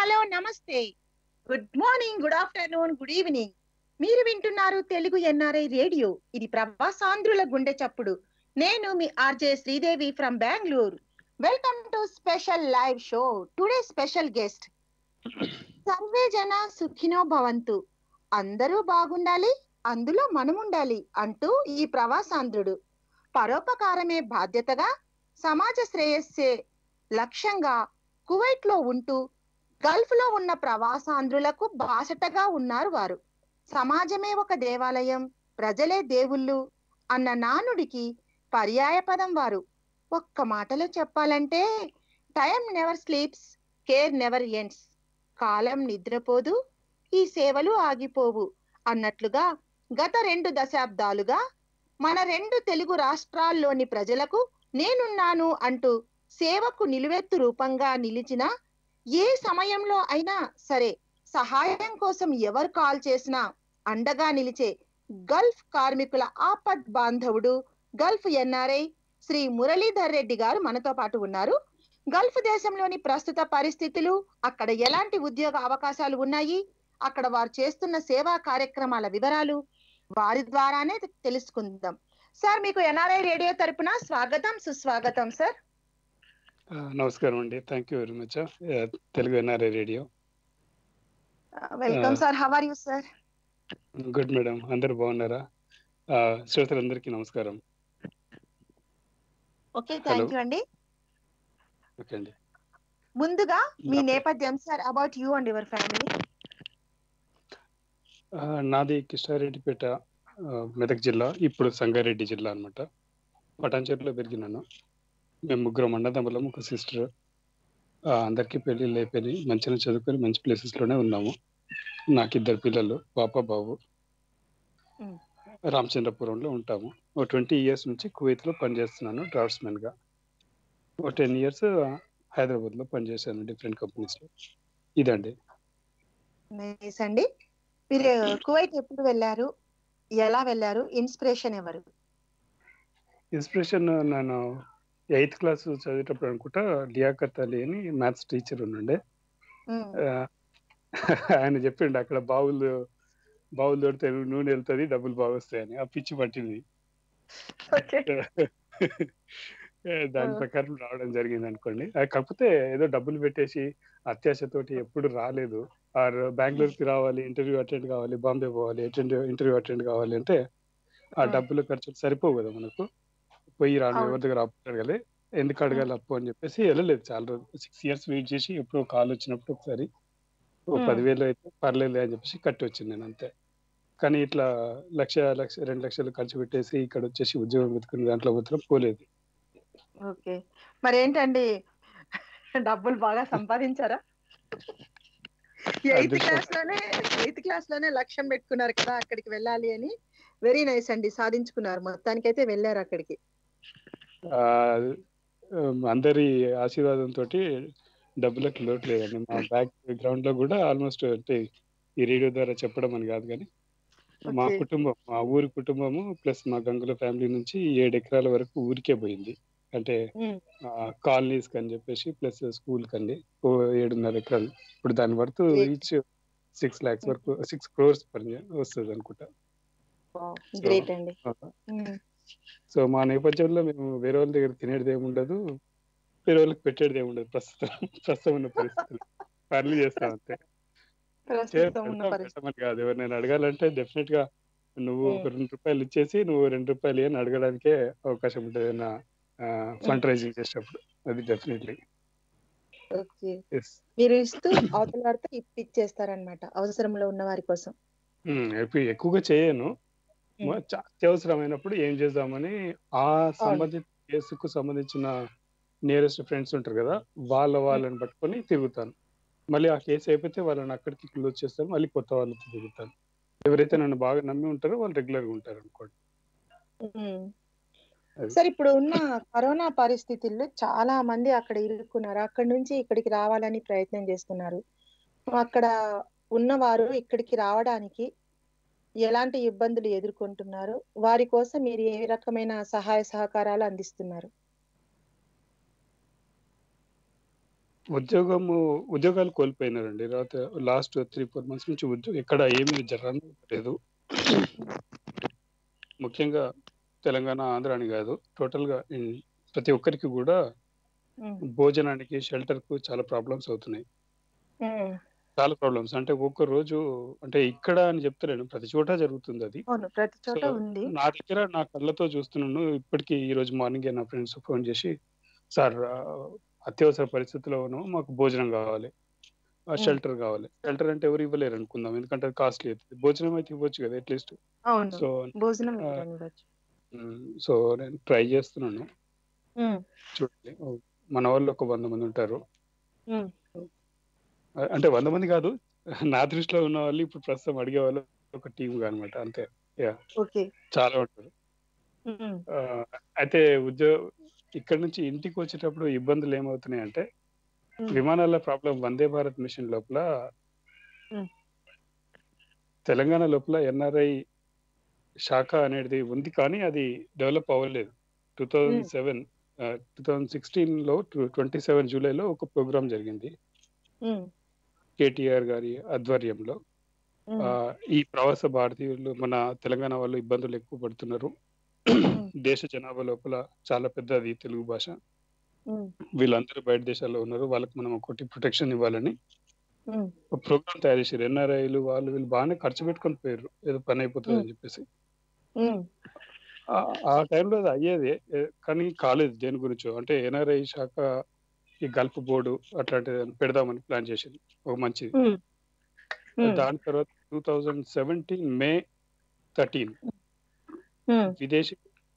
Hello నమస్తే good morning good afternoon good evening మీరు వింటున్నారు తెలుగు ఎన్ఆర్ఐ రేడియో ఇది ప్రవాసాంధ్రుల గుండె చప్పుడు నేను మీ RJ Sridevi from Bengaluru welcome to special live show today special guest సర్వే జన సుఖినో భవంతు అందరూ బాగుండాలి అందులో మనం ఉండాలి అంటూ ఈ ప్రవాసాంధ్రుడు పరోపకారమే బాధ్యతగా సమాజ శ్రేయస్సే లక్ష్యంగా కువైట్ లో ఉంటూ గల్ఫ్ లో ఉన్న ప్రవాసాంధ్రులకు బాసటగా ఉన్నారు వారు సమాజమే ఒక దేవాలయం ప్రజలే దేవుళ్ళు అన్న నానుడికి పర్యాయ పదం వారు ఒక్క మాటలో చెప్పాలంటే time never sleeps care never ends కాలం నిద్రపోదు ఈ సేవలు ఆగిపోవు అన్నట్లుగా గత రెండు దశాబ్దాలుగా మన రెండు తెలుగు రాష్ట్రాల్లోని ప్రజలకు నేనున్నాను అంటూ సేవకు నిలువెత్తు రూపంగా నిలిచిన ఏ సమయంలో అయినా సరే సహాయం కోసం ఎవరు కాల్ చేసినా అండగా నిలిచే గల్ఫ్ కార్మికుల ఆపద్ బాంధవుడు గల్ఫ్ ఎన్ఆర్ఐ శ్రీ మురళీధర్ రెడ్డి గారు మనతో పాటు ఉన్నారు గల్ఫ్ దేశంలోని ప్రస్తుత పరిస్థితులు అక్కడ ఎలాంటి ఉద్యోగ అవకాశాలు ఉన్నాయి అక్కడ వారు చేస్తున్న సేవా కార్యక్రమాల వివరాలు వారి ద్వారానే తెలుసుకుందాం సార్ మీకు ఎన్ఆర్ఐ రేడియో తరపున స్వాగతం సుస్వాగతం సార్ ఆ, నమస్కారం అండి thank you very much Telugu NRI radio welcome Ah. Sir how are you sir good madam అందరు బాగున్నారా ఆ, శ్రోతలందరికీ నమస్కారం ఓకే థ్యాంక్ యూ అండి ఓకే అండి ముందుగా మీ Okay. నేపథ్యం sir about you and your family ఆ, నాది కిష్టారెడ్డిపేట ఆ, మెదక్ జిల్లా ఇప్పుడు సంగారెడ్డి జిల్లా అనమాట పటాన్చేరులో పెరిగినాను మేము ముగ్గురం అన్నదమ్ములం ఒక సిస్టర్ అందరికీ పెళ్ళిళ్ళు అయిపోయినాయి మంచిగా చదువుకొని మంచి ప్లేసెస్లోనే ఉన్నాము నాకు ఇద్దరు పిల్లలు పాప బాబు Mm. రామచంద్రపురంలో ఉంటాము ఓ ట్వంటీ ఇయర్స్ నుంచి కువైత్లో పనిచేస్తున్నాను డ్రాఫ్ట్స్మెన్గా ఓ టెన్ ఇయర్స్ హైదరాబాద్లో పనిచేశాను డిఫరెంట్ కంపెనీస్లో ఇదండి నైస్ అండి మీరు కువైట్ ఎప్పుడు వెళ్ళారు ఎలా వెళ్ళారు ఇన్స్పిరేషన్ ఎవరు ఇన్స్పిరేషన్ నేను ఎయిత్ క్లాస్ చదివేటప్పుడు అనుకుంటా లియాకత్ అలీ అని మ్యాథ్స్ టీచర్ ఉండే మ్మ్. ఆయన చెప్పిండు అక్కడ బావులు బావులు దొరికితే నూనె వెళ్తుంది డబ్బులు బాగా వస్తాయని ఆ పిచ్చి పట్టింది ఓకే దాని ఆ. ప్రకారం రావడం జరిగింది అనుకోండి ఆ, కాకపోతే ఏదో డబ్బులు పెట్టేసి అత్యాశతోటి ఎప్పుడు రాలేదు ఆర్ బెంగళూరుకి రావాలి ఇంటర్వ్యూ అటెండ్ కావాలి బాంబే పోవాలి అటెండ్ ఇంటర్వ్యూ అటెండ్ కావాలి అంటే ఆ ఆ. డబ్బులు ఖర్చులు సరిపోవు కదా మనకు పోయి రాను అవును. ఎవరి దగ్గర అప్పు అడగాలి ఎందుకు అడగాలి అప్పు అని చెప్పేసి వెళ్ళలేదు చాలా రోజులు సిక్స్ ఇయర్స్ వెయిట్ చేసి ఎప్పుడో కాల్ వచ్చినప్పుడు ఒకసారి ఓ Hmm. పదివేలు అయితే పర్లేదు అని చెప్పేసి కట్టి వచ్చింది నేను అంతే కానీ ఇట్లా లక్ష లక్ష రెండు లక్షలు ఖర్చు పెట్టేసి ఇక్కడ వచ్చేసి ఉద్యోగం వెతుకుని దాంట్లో మాత్రం పోలేదు ఓకే మరి ఏంటండి డబ్బులు బాగా సంపాదించారా ఎయిత్ అదృష్టం. క్లాస్ లోనే ఎయిత్ క్లాస్ లోనే లక్ష్యం పెట్టుకున్నారు కదా అక్కడికి వెళ్ళాలి అని వెరీ నైస్ అండి సాధించుకున్నారు మొత్తానికైతే వెళ్ళారు అక్కడికి ఆ, ఉమ్, అందరి ఆశీర్వాదంతో డబ్బులకు లోటు లేదండి మా బ్యాక్ గ్రౌండ్ లో కూడా ఆల్మోస్ట్ అంటే ఈ రేడియో ద్వారా చెప్పడం అని కాదు కానీ మా Okay. కుటుంబం మా ఊరి కుటుంబము ప్లస్ మా గంగుల ఫ్యామిలీ నుంచి ఏడు ఎకరాల వరకు ఊరికే పోయింది అంటే మ్మ్. కాలనీస్ కని చెప్పేసి ప్లస్ స్కూల్ కండి ఓ ఏడున్నర ఎకరాలు ఇప్పుడు దాని వరకు Great. ఈచ్ సిక్స్ లాక్స్ వరకు సిక్స్ క్రోర్స్ పని వస్తుంది అనుకుంటా గ్రేట్ అండి మ్మ్. సో మా నేపథ్యంలో మేము వేరే వాళ్ళ దగ్గర తినేది ఏమి ఉండదు వేరే వాళ్ళకి పెట్టేది ఏమి ఉండదు ప్రస్తుతం ప్రస్తుతం ఉన్న పరిస్థితులు పనులు చేస్తాం అంతే ప్రస్తుతం ఉన్న పెడతాం, పరిస్థితి పెట్టమని కాదు ఎవరినైనా అడగాలంటే డెఫినెట్ గా నువ్వు ఒక Hmm. రెండు రూపాయలు ఇచ్చేసి నువ్వు రెండు రూపాయలు అని అడగడానికే అవకాశం ఉంటుంది ఏదైనా ఫండ్ రైజింగ్ చేసేటప్పుడు అది డెఫినెట్లీ ఓకే ఎస్ మీరు ఇస్తూ అవతల వారితో ఇప్పిచ్చేస్తారనమాట అవసరంలో ఉన్న వారి కోసం ఎక్కువగా చేయను Hmm. మ- చ- అత్యవసరమైనప్పుడు ఏం చేద్దామని ఆ సంబంధిత కేసుకు సంబంధించిన నియరెస్ట్ ఫ్రెండ్స్ ఉంటారు కదా వాళ్ళ వాళ్ళని పట్టుకొని తిరుగుతాను మళ్ళీ ఆ కేసు అయిపోతే వాళ్ళని అక్కడికి క్లోజ్ చేస్తాను మళ్ళీ కొత్త వాళ్ళతో తిరుగుతాను ఎవరైతే నన్ను బాగా నమ్మి ఉంటారో వాళ్ళు రెగ్యులర్ గా ఉంటారు అనుకోండి మ్మ్. అది. సార్ ఇప్పుడు ఉన్న కరోనా పరిస్థితుల్లో చాలా మంది అక్కడ ఇరుక్కున్నారు అక్కడి నుంచి ఇక్కడికి రావాలని ప్రయత్నం చేస్తున్నారు అక్కడ ఉన్నవారు ఇక్కడికి రావడానికి ఎలాంటి ఇబ్బందులు ఎదుర్కొంటున్నారు వారి కోసం మీరు ఏ రకమైన సహాయ సహకారాలు అందిస్తున్నారు ఉద్యోగము ఉద్యోగాలు కోల్పోయినారండి. తర్వాత లాస్ట్ 3, 4 మంత్స్ నుంచి ఉద్యో ఎక్కడ ఏమీ జరగలేదు. ముఖ్యంగా తెలంగాణ, ఆంధ్ర అని గాదు. టోటల్‌గా ఇన్ ప్రతి ఒక్కరికి గూడా హ్మ్. భోజనానికి, షెల్టర్‌కు చాలా ప్రాబ్లమ్స్ అవుతున్నాయి. హ్మ్. చాలా ప్రాబ్లమ్స్. అంటే ఒక్క రోజు అంటే ఇక్కడ అని చెప్తలేను. ప్రతి చోట జరుగుతుందది. అవును. ప్రతి సో, చోట ఉంది. నా దగ్గర నా కళ్ళతో చూస్తున్నాను. ఇప్పటికి ఈరోజు మార్నింగే నా ఫ్రెండ్స్ ఫోన్ చేసి, "సార్ ఆహ్, అత్యవసర పరిస్థితిలో ఉన్నాము. మాకు భోజనం గావాలి. ఆహ్, హ్మ్. షెల్టర్ గావాలి." షెల్టర్ అంటే ఎవరు ఇవ్వలేరనుకుందాం. ఎందుకంటే అది కాస్ట్‌లీ అయితది. భోజనం అయితే ఇవ్వచ్చు గదా! అట్‌లీస్ట్. అవును. సో, భోజనం ఆహ్, ఎక్కడైనా ఇవ్వచ్చు. హ్మ్. సో, నేను ట్రై చేస్తున్నాను. హ్మ్. చూడండి. ఓహ్! మన వాళ్ళు ఒక 100 మంది ఉంటారు. హ్మ్. ఆహ్, అంటే 100 మంది గాదు. నా దృష్టిలో ఉన్నవాళ్ళు ఇప్పుడు ప్రస్తుతం అడిగేవాళ్ళు ఒక టీమ్‌గా అన్నమాట. అంతే. యాహ్! ఓకే. చాలా ఉంటారు. హ్మ్. ఆహ్, అయితే ఉద్యో ఇక్కడి నుంచి ఇంటికొచ్చేటప్పుడు ఇబ్బందులు ఏమవుతున్నాయంటే, హ్మ్. విమానాల ప్రాబ్లమ్ వందే భారత్ మిషన్ లోపల హ్మ్. తెలంగాణ లోపల ఎన్ఆర్ఐ శాఖ అనేది ఉంది. కానీ అది డెవలప్ అవ్వలేదు. హ్మ్. 2007 ఆహ్, 2016లో టు 27 జూలైలో ఒక ప్రోగ్రామ్ జరిగింది. హ్మ్. కేటీఆర్ గారి ఆధ్వర్యంలో. హ్మ్. ఆహ్, ఈ ప్రవాస భారతీయులు మన తెలంగాణ వాళ్ళు ఇబ్బందులు ఎక్కువ పడుతున్నారు. హ్మ్. దేశ జనాభా లోపల చాలా పెద్దది తెలుగు భాష. హ్మ్. వీళ్ళందరూ బయట దేశాల్లో ఉన్నారు. వాళ్ళకి మనం ఒకటి ప్రొటెక్షన్ ఇవ్వాలని హ్మ్. ఒక ప్రోగ్రామ్ తయారు చేసిర్రు. ఎన్ఆర్ఐలు వాళ్ళు వీళ్ళు బానే ఖర్చు పెట్టుకొని పోయిర్రు. ఏదో పని హ్మ్. అయిపోతదని చెప్పేసి. హ్మ్. ఆ! ఆ టైంలో అది అయ్యేదే. ఎ కానీ కాలేదు దేని గురించో. అంటే ఎన్ఆర్ఐ శాఖ ఈ గల్ఫ్ బోర్డ్ అట్లాంటిది పెడదామని ప్లాన్ చేసింది. ఒక మంచిది. హ్మ్. హ్మ్. దాని తర్వాత 2017 మే 13 హ్మ్. విదేశీ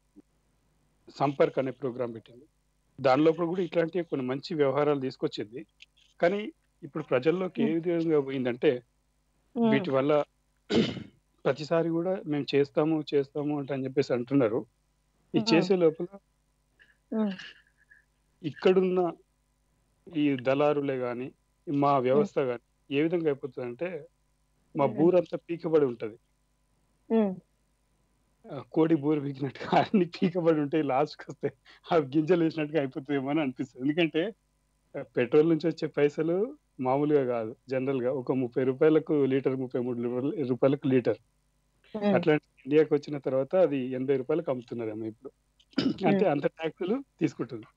సంపర్క్ అనే ప్రోగ్రామ్ పెట్టింది. దాని లోపల గూడా ఇట్లాంటివి కొన్ని మంచి వ్యవహారాలు తీసుకొచ్చింది. కానీ ఇప్పుడు ప్రజల్లోకి ఏ హ్మ్. విధంగా పోయిందంటే, హ్మ్. వీటి వల్ల ప్రతిసారి గూడా మేము చేస్తాము, చేస్తాము అంటే అని చెప్పేసి అంటున్నారు. ఈ హ్మ్. చేసే లోపల హ్మ్. ఇక్కడున్న ఈ దళారులే గాని, మా హ్మ్. వ్యవస్థ గాని ఏ విధంగా అయిపోతదంటే, మా హ్మ్. బూరంతా పీకబడి ఉంటది. హ్మ్. ఆహ్, కోడి బూర పీకినట్టుగా అన్ని పీకబడి ఉంటాయి. లాస్ట్‌కొస్తే అవి గింజలేసినట్టుగా అయిపోతదేమో అని అనిపిస్తది. ఎందుకంటే ఆహ్, పెట్రోల్ నుంచి వచ్చే పైసలు మామూలుగా గాదు. జనరల్‌గా ఒక రూ. 30కు లీటర్, 33 రూపాయలకు లీటర్. హ్మ్. అట్లాంటిది ఇండియాకొచ్చిన తర్వాత అది రూ. 80కి అమ్ముతున్నారేమో ఇప్పుడు. అంటే హ్మ్. అంత టాక్సులు తీసుకుంటుంది.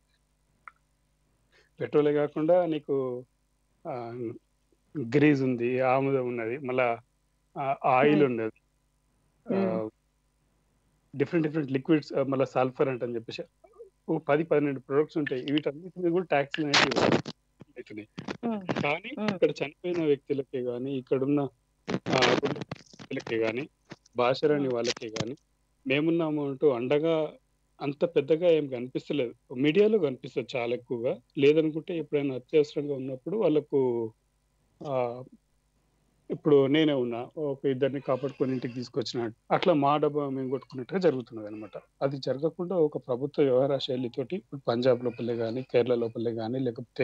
పెట్రోలే గాకుండా నీకు ఆహ్, గ్రీజ్ ఉంది, ఆముదం ఉన్నది. మళ్ళా ఆహ్, ఆయిల్ హ్మ్. ఉన్నది. హ్మ్. ఆహ్, డిఫరెంట్ డిఫరెంట్ లిక్విడ్స్ ఆహ్, మళ్ళా సల్ఫర్ అంటని చెప్పేసి ఓ 10, 12 ప్రొడక్ట్స్ ఉంటాయి. వీటన్నిటి మీద కూడా టాక్స్‌లు అనేటివి అయితున్నాయి. హ్మ్. కానీ హ్మ్. ఇక్కడ చనిపోయిన వ్యక్తులకే గాని, ఇక్కడున్న ఆహ్, వ్యక్తులకే గాని, భాషరాని హ్మ్. వాళ్ళకే గాని, మేమున్నాము అంటూ అండగా అంత పెద్దగా ఏం కనిపిస్తలేదు. మీడియాలో కనిపిస్తది చాలా ఎక్కువగా. లేదనుకుంటే ఎప్పుడైనా అత్యవసరంగా ఉన్నప్పుడు వాళ్ళకు ఆహ్, ఇప్పుడు నేనే ఉన్నా. ఒక ఇద్దరిని కాపాడుకొని ఇంటికి తీసుకొచ్చిన. అట్లా మా డబ్బా మేము కొట్టుకున్నట్టుగా జరుగుతున్నదనమాట. అది జరగకుండా ఒక ప్రభుత్వ వ్యవహార శైలితోటి ఇప్పుడు పంజాబ్ లోపలే గాని, కేరళ లోపలే గాని లేకపోతే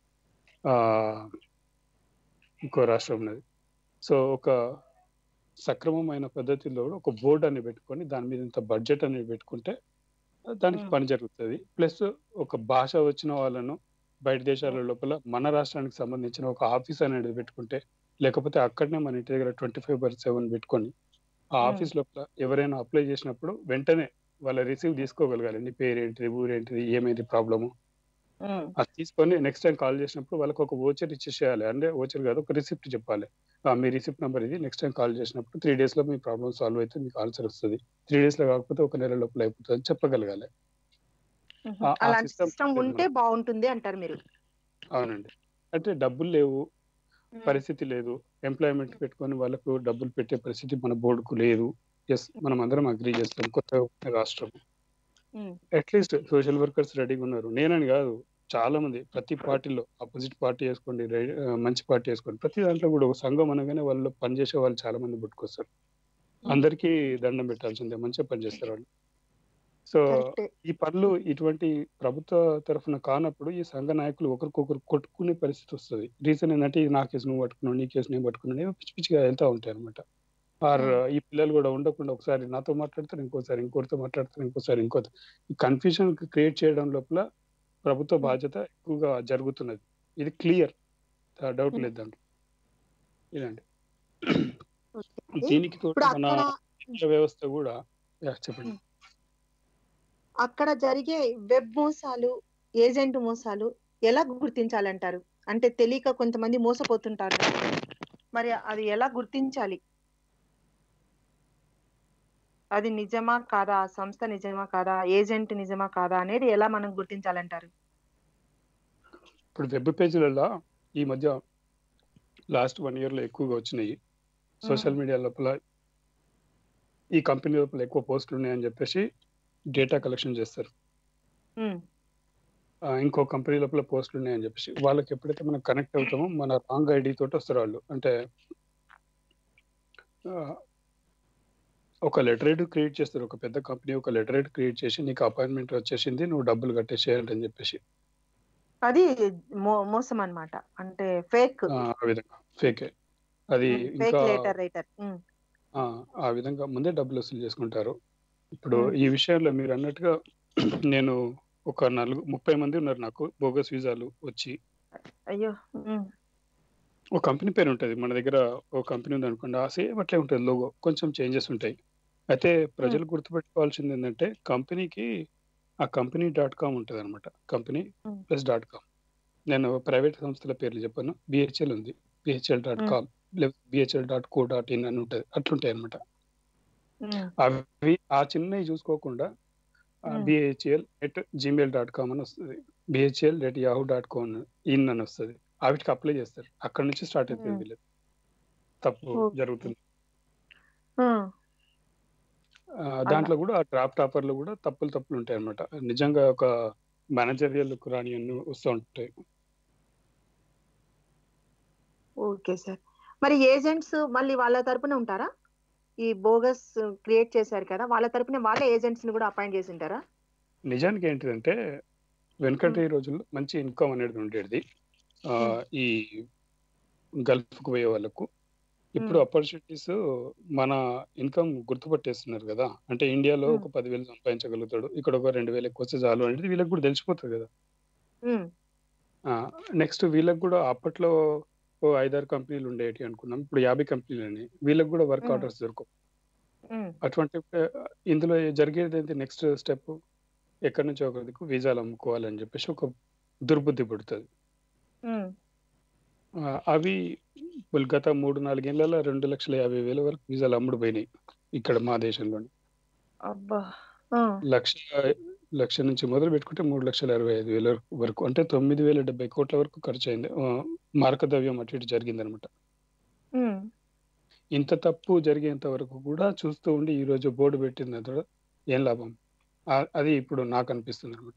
ఆహ్, ఇంకో రాష్ట్రం ఉన్నది. సో, ఒక సక్రమమైన పద్ధతిలో ఒక బోర్డ్ అని పెట్టుకొని దాని మీద ఇంత బడ్జెట్ అనేది పెట్టుకుంటే దానికి హ్మ్. పని జరుగుతది. ప్లస్ ఒక భాష వచ్చిన వాళ్ళను బయట హ్మ్. దేశాల లోపల మన రాష్ట్రానికి సంబంధించిన ఒక ఆఫీస్ అనేది పెట్టుకుంటే, లేకపోతే అక్కడనే మన ఇంటి దగ్గర 24/7 పెట్టుకొని, ఆ హ్మ్. ఆఫీస్ లోపల ఎవరైనా అప్లై చేసినప్పుడు వెంటనే వాళ్ళ రిసీవ్ తీసుకోగలగాలి. నీ పేరేంటిది? ఊరేంటిది? ఏమైంది ప్రాబ్లము? హ్మ్. అది తీసుకొని నెక్స్ట్ టైమ్ కాల్ చేసినప్పుడు వాళ్ళకి ఒక వోచర్ ఇచ్చేసేయాలి. అంటే వోచర్ కాదు ఒక రిసిప్ట్ చెప్పాలి. ఆ! మీ రిసిప్ట్ నంబర్ ఇది. నెక్స్ట్ టైమ్ కాల్ చేసినప్పుడు 3 డేస్‌లో మీ ప్రాబ్లమ్ సాల్వ్ అయితది. మీకు ఆన్సర్ వస్తది. 3 డేస్‌లో కాకపోతే ఒక నెల లోపల అయిపోతదని చెప్పగలగాలి. హుహు. ఆ! ఆ అలాంటి సిస్టమ్ సిస్టమ్ లేదు ఉంటే మనకు. బావుంటుంది అంటారు మీరు. అవునండి. అంటే డబ్బులు లేవు. హ్మ్. పరిస్థితి లేదు. ఎంప్లాయ్‌మెంట్ పెట్టుకొని వాళ్ళకు డబ్బులు పెట్టే పరిస్థితి మన బోర్డ్‌కు లేదు. యెస్. మనం అందరం అగ్రీ చేస్తాం. కొత్తగా వచ్చిన రాష్ట్రం. హ్మ్. అట్‌లీస్ట్ సోషల్ వర్కర్స్ రెడీగా ఉన్నారు. నేనని గాదు. చాలా మంది ప్రతి పార్టీలో అపోజిట్ పార్టీ ఏసుకోండి, రై ఆహ్, మంచి పార్టీ ఏసుకోండి. ప్రతి దాంట్లో గూడా ఒక సంఘం అనగానే వాళ్ళు పనిచేసే వాళ్ళు చాలా మంది పుట్టుకొస్తారు. హ్మ్. అందరికీ దండం పెట్టాల్సిందే. మంచిగా పనిచేస్తారు వాళ్ళు. సో, కరెక్టే. ఈ పనులు ఇటువంటి ప్రభుత్వ తరఫున కానప్పుడు ఈ సంఘ నాయకులు ఒకరికొకరు కొట్టుకునే పరిస్థితి వస్తది. రీజన్ ఏందంటే ఇది నా కేస్ నువ్వు పట్టుకున్నావు, నీ కేస్ నేను పట్టుకున్నాను. ఏవో పిచ్చి పిచ్చిగా ఎళ్తా ఉంటాయన్నమాట. ఆర్ హ్మ్. ఈ పిల్లలు గూడా ఉండకుండా ఒకసారి నాతో మాట్లాడతారు, ఇంకోసారి ఇంకోరితో మాట్లాడతారు, ఇంకోసారి ఇంకోతో ఈ కన్‌ఫ్యూజన్ క్రియేట్ చేయడం లోపల ప్రభుత్వ హ్మ్. బాధ్యత ఎక్కువగా జరుగుతున్నది. ఇది క్లియర్ డౌట్ Hmm. లేదు దాంట్లో ఇదండి ఓకే. దీనికి తోడు ఇప్పుడు మన అక్కడ ఎన్నికల వ్యవస్థ కూడా యా, చెప్పండి అక్కడ జరిగే వెబ్ మోసాలు ఏజెంట్ మోసాలు ఎలా గుర్తించాలంటారు అంటే తెలియక కొంతమంది మోసపోతుంటారు కదా. మరి అది ఎలా గుర్తించాలి అది నిజమా కాదా ఆ సంస్థ నిజమా కాదా ఏజెంట్ నిజమా కాదా అనేది ఎలా మనం గుర్తించాలంటారు ఇప్పుడు వెబ్ పేజీలలో ఈ మధ్య లాస్ట్ వన్ ఇయర్ లో ఎక్కువగా వచ్చినాయి సోషల్ మీడియా లోపల ఈ కంపెనీ లోపల ఎక్కువ పోస్టులు ఉన్నాయని చెప్పేసి డేటా కలెక్షన్ చేస్తారు ఉమ్, ఆ, ఇంకో కంపెనీ లోపల పోస్టులు ఉన్నాయని చెప్పేసి వాళ్ళకి ఎప్పుడైతే మనం కనెక్ట్ అవుతామో మన రాంగ్ ఐడి తోటి వస్తారు వాళ్ళు అంటే ఆ, ఒక లెటరేట్ క్రియేట్ చేస్తారు ఒక పెద్ద కంపెనీ ఒక లెటరేట్ క్రియేట్ చేసి నీకు అపాయింట్మెంట్ వచ్చేసింది నువ్వు డబ్బులు కట్టేసేయాలి అని చెప్పేసి అది మో- మోసం అన్నమాట అంటే ఫేక్ ఆ ఆ విధంగా ఫేకే అది ఫేక్ ఇంకా లేటర్ రైటర్ ఆ, ఆ విధంగా ముందే డబ్బులు వసూలు చేసుకుంటారు ఇప్పుడు మ్మ్. ఈ విషయంలో మీరు అన్నట్టుగా నేను ఒక నలుగు ముప్పై మంది ఉన్నారు నాకు బోగస్ వీసాలు వచ్చి అయ్యో ఉమ్, ఒక కంపెనీ పేరు ఉంటుంది మన దగ్గర ఒక కంపెనీ ఉంది అనుకోండి ఆ సేమ్ అట్లే ఉంటుంది లోగో కొంచెం చేంజెస్ ఉంటాయి అయితే ప్రజలు గుర్తుపెట్టుకోవాల్సింది ఏంటంటే కంపెనీకి ఆ కంపెనీ డాట్ కామ్ ఉంటుంది అనమాట company Hmm. Plus dot com నేను ప్రైవేట్ సంస్థల పేర్లు చెప్పాను బిహెచ్ఎల్ ఉంది బిహెచ్ఎల్ డాట్ Hmm. కామ్ లేదా BHL dot co dot in అని ఉంటుంది అట్లుంటాయి అనమాట ఉమ్, అవి ఆ చిన్నవి చూసుకోకుండా Hmm. BHL at Gmail dot com అని వస్తుంది BHL at Yahoo dot com in అని వస్తుంది వాటికి అప్లై చేస్తారు అక్కడ నుంచి స్టార్ట్ అవుతుంది Hmm. వీళ్ళది తప్పు Okay. జరుగుతుంది ఉమ్, ఆ, దాంట్లో కూడా డ్రాప్ టాపర్లు కూడా తప్పులు తప్పులు ఉంటాయి అనమాట నిజంగా ఒక మేనేజరియల్ రాని అన్ని వస్తూ ఉంటాయి ఓకే సార్ మరి ఏజెంట్స్ మళ్ళీ వాళ్ళ తరపున ఉంటారా ఈ బోగస్ క్రియేట్ చేశారు కదా వాళ్ళ తరపున వాళ్ళ ఏజెంట్స్ ని కూడా అపాయింట్ చేసి ఉంటారా నిజానికి ఏంటిదంటే వెనకటి రోజుల్లో మంచి ఇన్కమ్ అనేది ఉండేది ఆ, Hmm. ఈ గల్ఫ్ కు పోయే వాళ్ళకు ఇప్పుడు Hmm. ఆపర్చునిటీస్ మన ఇన్కమ్ గుర్తుపట్టేస్తున్నారు కదా అంటే ఇండియాలో Hmm. ఒక పదివేలు సంపాదించగలుగుతాడు ఇక్కడ ఒక రెండు వేలు ఎక్కువ వస్తే చాలు అనేది వీళ్ళకి కూడా తెలిసిపోతుంది కదా ఉమ్, నెక్స్ట్ వీళ్ళకి కూడా అప్పట్లో ఓ ఐదారు కంపెనీలు ఉండేటి అనుకున్నాం ఇప్పుడు యాభై కంపెనీలు అని వీళ్ళకి కూడా వర్క్ Hmm. ఆర్డర్స్ దొరకవు ఉమ్, అటువంటి ఆ, ఇందులో జరిగేది ఏంటి నెక్స్ట్ స్టెప్ ఎక్కడి నుంచి ఒకరికి వీసాలు అమ్ముకోవాలని చెప్పేసి ఒక దుర్బుద్ధి పుడుతుంది ఉమ్, ఆ, అవి వాళ్ళు గత మూడు నాలుగేళ్లలో రెండు లక్షల యాభై వేల వరకు వీసాలు అమ్ముడు పోయినాయి ఇక్కడ మా దేశంలోని అబ్బా ఆ, లక్ష లక్ష నుంచి మొదలు పెట్టుకుంటే మూడు లక్షల అరవై ఐదు వేల వరకు అంటే తొమ్మిది వేల డెబ్బై కోట్ల వరకు ఖర్చు అయింది ఆ, మార్కద్రవ్యం అటు ఇటు జరిగింది అనమాట ఉమ్, ఇంత తప్పు జరిగేంత వరకు కూడా చూస్తూ ఉండి ఈ రోజు బోర్డు పెట్టింది అంతా ఏం లాభం ఆ- అది ఇప్పుడు నాకు అనిపిస్తుంది అనమాట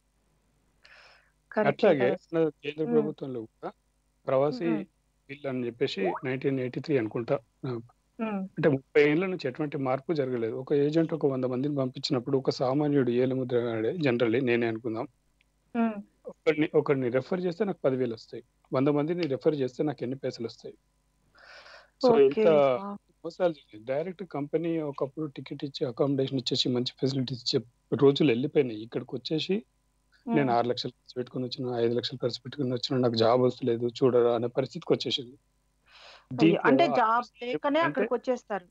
కరెక్టే అట్లాగే కదా. మన కేంద్ర మ్మ్. ప్రభుత్వంలో కూడా ప్రవాసీ మ్మ్. బిల్ అని చెప్పేసి నైన్టీన్ ఎయిటీ త్రీ అనుకుంటా ఆ, ఉమ్, అంటే ముప్పై ఏళ్ళ నుంచి ఎటువంటి మార్పు జరగలేదు ఒక ఏజెంట్ ఒక వంద మందిని పంపించినప్పుడు ఒక సామాన్యుడు ఏలుముద్ర జనరల్లీ నేనే అనుకుందాం ఉమ్, ఒకరిని ఒకరిని రెఫర్ చేస్తే నాకు పదివేలు వస్తాయి వంద మందిని రెఫర్ చేస్తే నాకు ఎన్ని పైసలు వస్తాయి సో ఓకే ఇంత ఆ, మోసాలు డైరెక్ట్ కంపెనీ ఒకప్పుడు టికెట్ ఇచ్చి అకామిడేషన్ ఇచ్చేసి మంచి ఫెసిలిటీస్ ఇచ్చే రోజులు వెళ్ళిపోయినాయి ఇక్కడికి వచ్చేసి నేను ఉమ్, ఆరు లక్షలు ఖర్చు పెట్టుకుని వచ్చిన ఐదు లక్షలు ఖర్చు పెట్టుకుని వచ్చిన నాకు జాబ్ వస్తలేదు చూడరా అనే పరిస్థితికి వచ్చేసింది అయ్యో, దీంట్లో అంటే ఆ జాబ్ పరిస్థితి లేకనే ఏమిటంటే, అక్కడికి వచ్చేస్తారు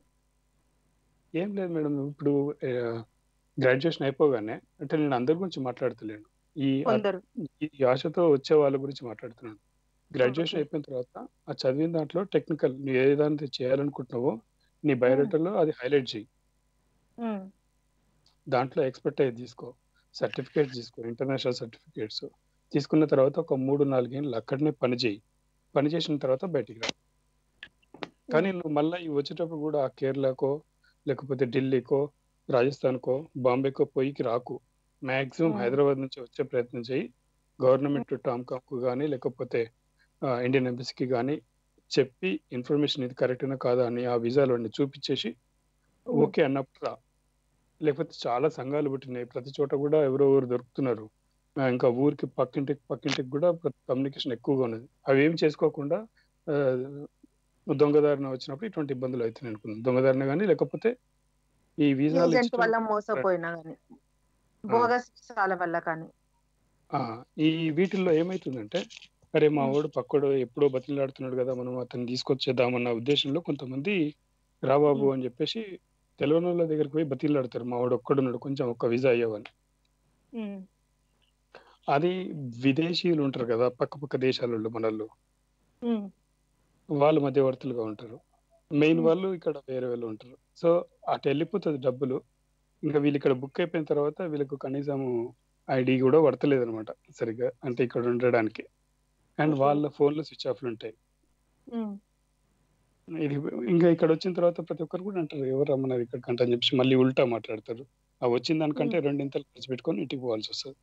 ఏం లేదు మేడం ఇప్పుడు గ్రాడ్యుయేషన్ అయిపోగానే అంటే నేను అందరి గురించి మాట్లాడతలేను ఈ కొందరు ఈ ఆశతో వచ్చే వాళ్ళ గురించి మాట్లాడుతున్నాను గ్రాడ్యుయేషన్ ఓకే. అయిపోయిన తర్వాత ఆ చదివిన దాంట్లో టెక్నికల్ నువ్వు ఏ దాన్ని చేయాలనుకుంటున్నావో నీ బయోడేటాలో అది హైలైట్ చేయి ఉమ్, దాంట్లో ఎక్స్పర్ట్ అయ్యి తీసుకో సర్టిఫికేట్స్ తీసుకో ఇంటర్నేషనల్ సర్టిఫికేట్స్ తీసుకున్న తర్వాత ఒక మూడు నాలుగేళ్ళు అక్కడనే పని చేయి పని చేసిన తర్వాత బయటికి రా కానీ నువ్వు మళ్ళీ ఈ వచ్చేటప్పుడు కూడా ఆ కేరళకో లేకపోతే ఢిల్లీకో రాజస్థాన్కో బాంబేకో పోయికి రాకు మాక్సిమం Hmm. హైదరాబాద్ నుంచి వచ్చే ప్రయత్నం చేయి గవర్నమెంట్ టామ్కామ్కు కానీ లేకపోతే ఆ, ఇండియన్ ఎంబసీకి కానీ చెప్పి ఇన్ఫర్మేషన్ ఇది కరెక్ట్నా కాదా అని ఆ వీసాలు అన్ని చూపించేసి Hmm. ఓకే అన్నప్పుడు రా లేకపోతే చాలా సంఘాలు పుట్టినాయి ప్రతి చోట కూడా ఎవరో ఎవరు దొరుకుతున్నారు ఆ, ఇంకా ఊరికి పక్కింటికి పక్కింటికి కూడా కమ్యూనికేషన్ ఎక్కువగా ఉన్నది అవి ఏం చేసుకోకుండా ఆ, దొంగదారిన వచ్చినప్పుడు ఇటువంటి ఇబ్బందులు అవుతున్నాయి అనుకున్నాను దొంగదారిన కానీ లేకపోతే ఈ వీసాలు ఏజెంట్ ఇచ్చిన- వల్ల మోసపోయినా కానీ బోగస్ విషయాల వల్ల కానీ ఆ, ఈ వీటిల్లో ఏమైతుందంటే అరే మా ఉమ్, వాడు పక్కడు ఎప్పుడో బతిలాడుతున్నాడు కదా మనం అతన్ని తీసుకొచ్చేద్దామన్న ఉద్దేశంలో కొంతమంది రాబాబు ఉమ్, అని చెప్పేసి తెలియని వాళ్ళ దగ్గరికి పోయి బతిలాడతారు మా వాడు ఒక్కడున్నాడు కొంచెం ఒక్క వీసా అయ్యవని ఉమ్, అది విదేశీయులు ఉంటారు కదా పక్క పక్క దేశాలలో మనల్లో ఉమ్, వాళ్ళు మధ్యవర్తులుగా ఉంటారు మెయిన్ ఉమ్, వాళ్ళు ఇక్కడ వేరే వాళ్ళు ఉంటారు సో అటు వెళ్ళిపోతుంది డబ్బులు ఇంకా వీళ్ళు ఇక్కడ బుక్ అయిపోయిన తర్వాత వీళ్ళకు కనీసం ఐడి కూడా పడతలేదు అనమాట సరిగ్గా అంటే ఇక్కడ ఉండడానికి అండ్ ఓకే వాళ్ళ ఫోన్లు స్విచ్ ఆఫ్లు ఉంటాయి ఉమ్, ఇది ఇంకా ఇక్కడ వచ్చిన తర్వాత ప్రతి ఒక్కరు కూడా అంటారు ఎవరు రమ్మన్నారు ఇక్కడికి అంటే అని చెప్పి మళ్ళీ ఉల్టా మాట్లాడతారు ఆ వచ్చిన దానికంటే ఉమ్, రెండింతలు ఖర్చు పెట్టుకొని ఇంటికి పోవాల్సి వస్తుంది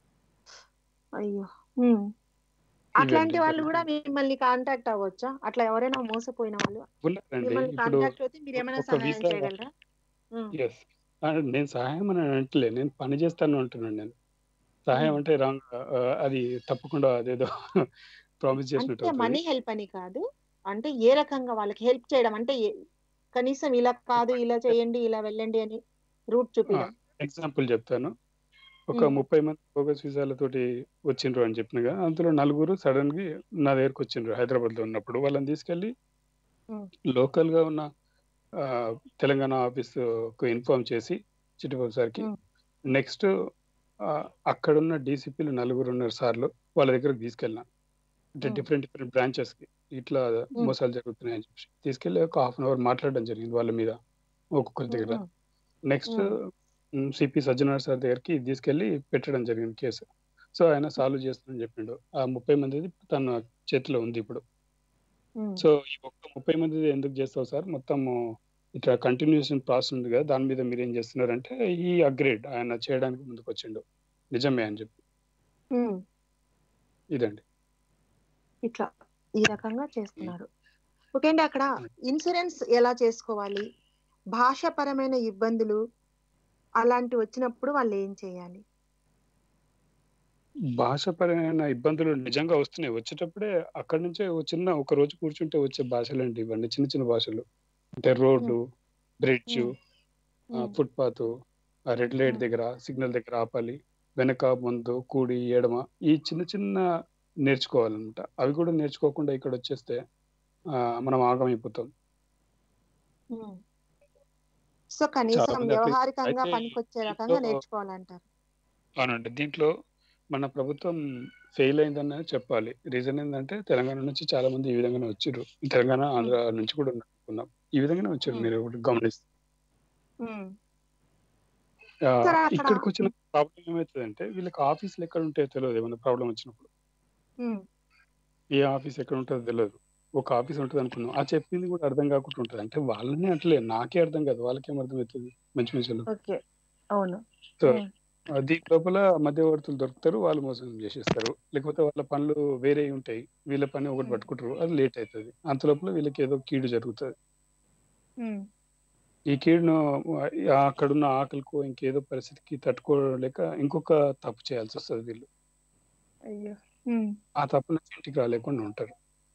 అయ్యో ఉమ్. అట్లాంటి ఇవండి వాళ్ళు కూడా జరుగుతుంది మిమ్మల్ని కాంటాక్ట్ అవ్వచ్చా అట్లా ఎవరైనా మోసపోయిన వాళ్ళు ఉన్నారండి మిమ్మల్ని ఇప్పుడు కాంటాక్ట్ అయితే మీరు ఏమైనా ఒక సహాయం వీసా చేయగలరా ఉమ్, ఎస్ నేను సహాయం అని అంటలే నేను పని చేస్తాను అంటున్నాను నేను సహాయం ఉమ్. అంటే రాంగ్ అది తప్పకుండా అదేదో ప్రామిస్ చేసినట్టు అంటే అవుతుంది మనీ హెల్ప్ అని కాదు అంటే ఏ రకంగా వాళ్ళకి హెల్ప్ చేయడం అంటే ఏ- కనీసం ఇలా కాదు ఇలా చేయండి ఇలా వెళ్ళండి అని రూట్ చూపించడం ఎగ్జాంపుల్ చెప్తాను ఒక ఉమ్, ముప్పై మంది బోగస్ వీసాలతోటి వచ్చిండ్రు అని చెప్పినగా అందులో నలుగురు సడన్ గా నా దగ్గరకు వచ్చిండ్రు హైదరాబాద్ లో ఉన్నప్పుడు వాళ్ళని తీసుకెళ్లి ఉమ్, లోకల్ గా ఉన్న ఆ, తెలంగాణ ఆఫీస్ కు ఇన్ఫార్మ్ చేసి చిట్టిబాబు సార్కి ఉమ్, నెక్స్ట్ అక్కడున్న డీసీపీలు నలుగురు ఉన్నారు సార్లు వాళ్ళ దగ్గరకు తీసుకెళ్ళిన అంటే ఉమ్, డిఫరెంట్ డిఫరెంట్ బ్రాంచెస్ కి ఇట్లా ఉమ్, మోసాలు జరుగుతున్నాయని చెప్పి తీసుకెళ్లి ఒక హాఫ్ అన్ అవర్ మాట్లాడడం జరిగింది వాళ్ళ మీద ఒక్కొక్కరి ఉమ్, దగ్గర ఉమ్, నెక్స్ట్ ఉమ్, సిపి సజ్జనార్ సార్ దగ్గరికి తీసుకెళ్లి పెట్టడం జరిగింది కేసు సో ఆయన సాల్వ్ చేస్తానని చెప్పిండు ఆ ముప్పై మందిది తన చేతిలో ఉంది ఇప్పుడు ఉమ్, సో ఈ ఒక్క ముప్పై మందిది ఎందుకు చేస్తావు సార్ మొత్తం ఇట్లా కంటిన్యూషన్ ప్రాసెస్ ఉంది కదా దాని మీద మీరు ఏం చేస్తున్నారంటే ఈ అగ్రేడ్ ఆయన చేయడానికి ముందుకు వచ్చిండు నిజమే అని చెప్పి ఉమ్. ఇదండి ఇట్లా ఈ రకంగా చేస్తున్నారు ఓకే అండి అక్కడ ఇన్సూరెన్స్ ఎలా చేసుకోవాలి భాషాపరమైన ఇబ్బందులు అలాంటి వచ్చినప్పుడు వాళ్ళు ఏం చేయాలి భాషపరమైన ఇబ్బందులు నిజంగా వస్తున్నాయి వచ్చేటప్పుడే అక్కడి నుంచే ఓ చిన్న ఒక రోజు కూర్చుంటే వచ్చే భాషలండి ఇవన్నీ చిన్న చిన్న భాషలు అంటే రోడ్డు బ్రిడ్జ్ ఉమ్, ఉమ్, ఫుట్పాత్ రెడ్ లైట్ ఉమ్, దగ్గర సిగ్నల్ దగ్గర ఆపాలి వెనక ముందు కూడి ఎడమ ఈ చిన్న చిన్న నేర్చుకోవాలన్నమాట అవి కూడా నేర్చుకోకుండా ఇక్కడ వచ్చేస్తే ఆ, మనం ఆగమైపోతాం ఉమ్. సో చాలా కనీసం మంది అట్లా వ్యవహారికంగా అయితే పనికొచ్చే రకంగా దీంట్లో నేర్చుకోవాలంటారు అవునండి దీంట్లో మన ప్రభుత్వం ఫెయిల్ అయిందని చెప్పాలి రీజన్ ఏంటంటే తెలంగాణ నుంచి చాలా మంది ఈ విధంగానే వచ్చారు తెలంగాణ ఉమ్, ఆంధ్ర నుంచి కూడా ఉన్నాం ఈ విధంగానే వచ్చారు ఉమ్, మీరు ఒకటి గమనిస్తే ఉమ్. ఆ, సరే అక్కడ ఇక్కడికి వచ్చిన ప్రాబ్లం ఏమవుతుందంటే వీళ్ళకి ఆఫీసులు ఎక్కడ ఉంటాయో తెలియదు ఏమైనా ప్రాబ్లం వచ్చినప్పుడు ఉమ్, ఏ ఆఫీస్ ఎక్కడ ఉంటుందో తెలియదు ఒక ఆఫీస్ ఉంటుంది అనుకున్నాం ఆ చెప్పింది కూడా అర్థం కాకుండా ఉంటుంది అంటే వాళ్ళని అట్లే నాకే అర్థం కాదు వాళ్ళకేం అర్థం అవుతుంది మంచి మంచి ఓకే అవును సో ఉమ్, దీని లోపల మధ్యవర్తులు దొరుకుతారు వాళ్ళు మోసం చేసేస్తారు లేకపోతే వాళ్ళ పనులు వేరే ఉంటాయి వీళ్ళ పని ఒకటి ఉమ్, పట్టుకుంటారు అది లేట్ అవుతుంది అంత లోపల వీళ్ళకి ఏదో కీడు జరుగుతుంది ఉమ్, ఈ కీడును ఆ అక్కడున్న ఆకలికో ఇంకేదో పరిస్థితికి తట్టుకోలేక ఇంకొక తప్పు చేయాల్సి వస్తుంది వీళ్ళు అయ్యో ఉమ్. ఆ తప్పు నుంచి ఇంటికి రాలేకుండా ఉంటారు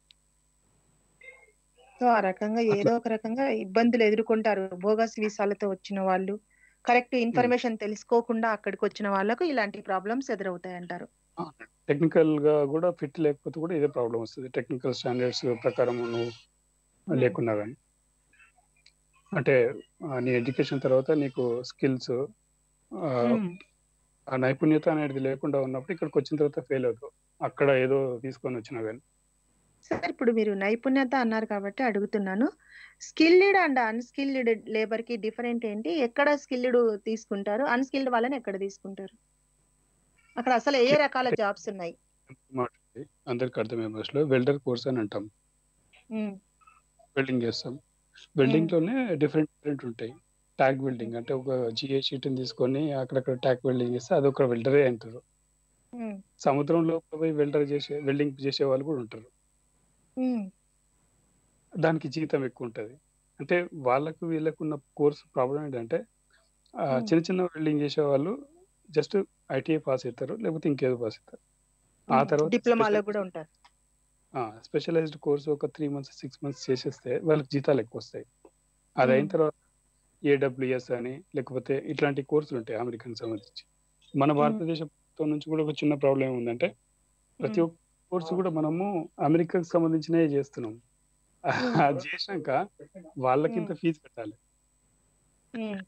సో ఆ రకంగా అట్లా ఏదో ఒక రకంగా ఇబ్బందులు ఎదుర్కొంటారు బోగస్ వీసాలతో వచ్చిన వాళ్ళు కరెక్ట్ ఉమ్. ఇన్ఫర్మేషన్ తెలుసుకోకుండా అక్కడికి వచ్చిన వాళ్ళకు ఇలాంటి ప్రాబ్లమ్స్ ఎదురవుతాయి అంటారు టెక్నికల్ గా కూడా ఫిట్ లేకపోతే కూడా ఇదే ప్రాబ్లం వస్తుంది టెక్నికల్ స్టాండర్డ్స్ ప్రకారం నువ్వు ఉమ్, లేకున్నా కానీ అంటే ఆ, నీ ఎడ్యుకేషన్ తర్వాత నీకు స్కిల్స్ ఉమ్, ఆ నైపుణ్యత అనేది లేకుండా ఉన్నప్పుడు ఇక్కడికి వచ్చిన తర్వాత ఫెయిల్ అవుతావు అక్కడ ఏదో తీసుకొని వచ్చినా కానీ సార్ ఇప్పుడు మీరు నైపుణ్యత అన్నారు కాబట్టి అడుగుతున్నాను స్కిల్డ్ అండ్ అన్స్కిల్డ్ లేబర్ కి డిఫరెంట్ ఏంటి ఎక్కడ స్కిల్డ్ తీసుకుంటారు అన్స్కిల్డ్ వాళ్ళని ఎక్కడ తీసుకుంటారు అక్కడ అసలు ఏ రకాల జాబ్స్ ఉన్నాయి మాట ఇది. అందరికి అర్థమయ్యే భాషలో వెల్డర్ కోర్స్ అని అంటాం ఉమ్, వెల్డింగ్ చేస్తాం ఉమ్, వెల్డింగ్ లోనే డిఫరెంట్ డిఫరెంట్ ఉంటాయి ట్యాగ్ వెల్డింగ్ అంటే ఒక జిఏ షీట్ తీసుకొని అక్కడక్కడ ట్యాగ్ వెల్డింగ్ చేస్తే అది ఒక వెల్డరే అంటారు ఉమ్, సముద్రంలో పోయి వెల్డర్ చేసే వెల్డింగ్ చేసే వాళ్ళు కూడా ఉంటారు ఉమ్, దానికి జీతం ఎక్కువ ఉంటుంది అంటే వాళ్ళకు వీళ్ళకు ఉన్న కోర్స్ ప్రాబ్లం ఏంటంటే ఆ, ఉమ్, చిన్న చిన్న వెల్డింగ్ చేసే వాళ్ళు జస్ట్ ఐటీఐ పాస్ అవుతారు లేకపోతే ఇంకేదో పాస్ అవుతారు ఆ ఉమ్. తర్వాత డిప్లొమాలో కూడా ఉంటారు స్పెషలైజ్డ్ కోర్స్ ఒక త్రీ మంత్స్ సిక్స్ మంత్స్ చేసేస్తే వాళ్ళకి జీతాలు ఎక్కువ వస్తాయి అది అయిన ఉమ్, తర్వాత ఏడబ్ల్యూఎస్ అని లేకపోతే ఇట్లాంటి కోర్సులు ఉంటాయి అమెరికన్ సంబంధించి మన ఉమ్, భారతదేశం నుంచి కూడా ఒక చిన్న ప్రాబ్లం ఏముందంటే ప్రతి ఉమ్, ఒక్క కోర్సు కూడా మనము అమెరికాకు సంబంధించినవి చేస్తున్నాం అది చేసినాక వాళ్ళకింత ఫీజు కట్టాలి ఉమ్,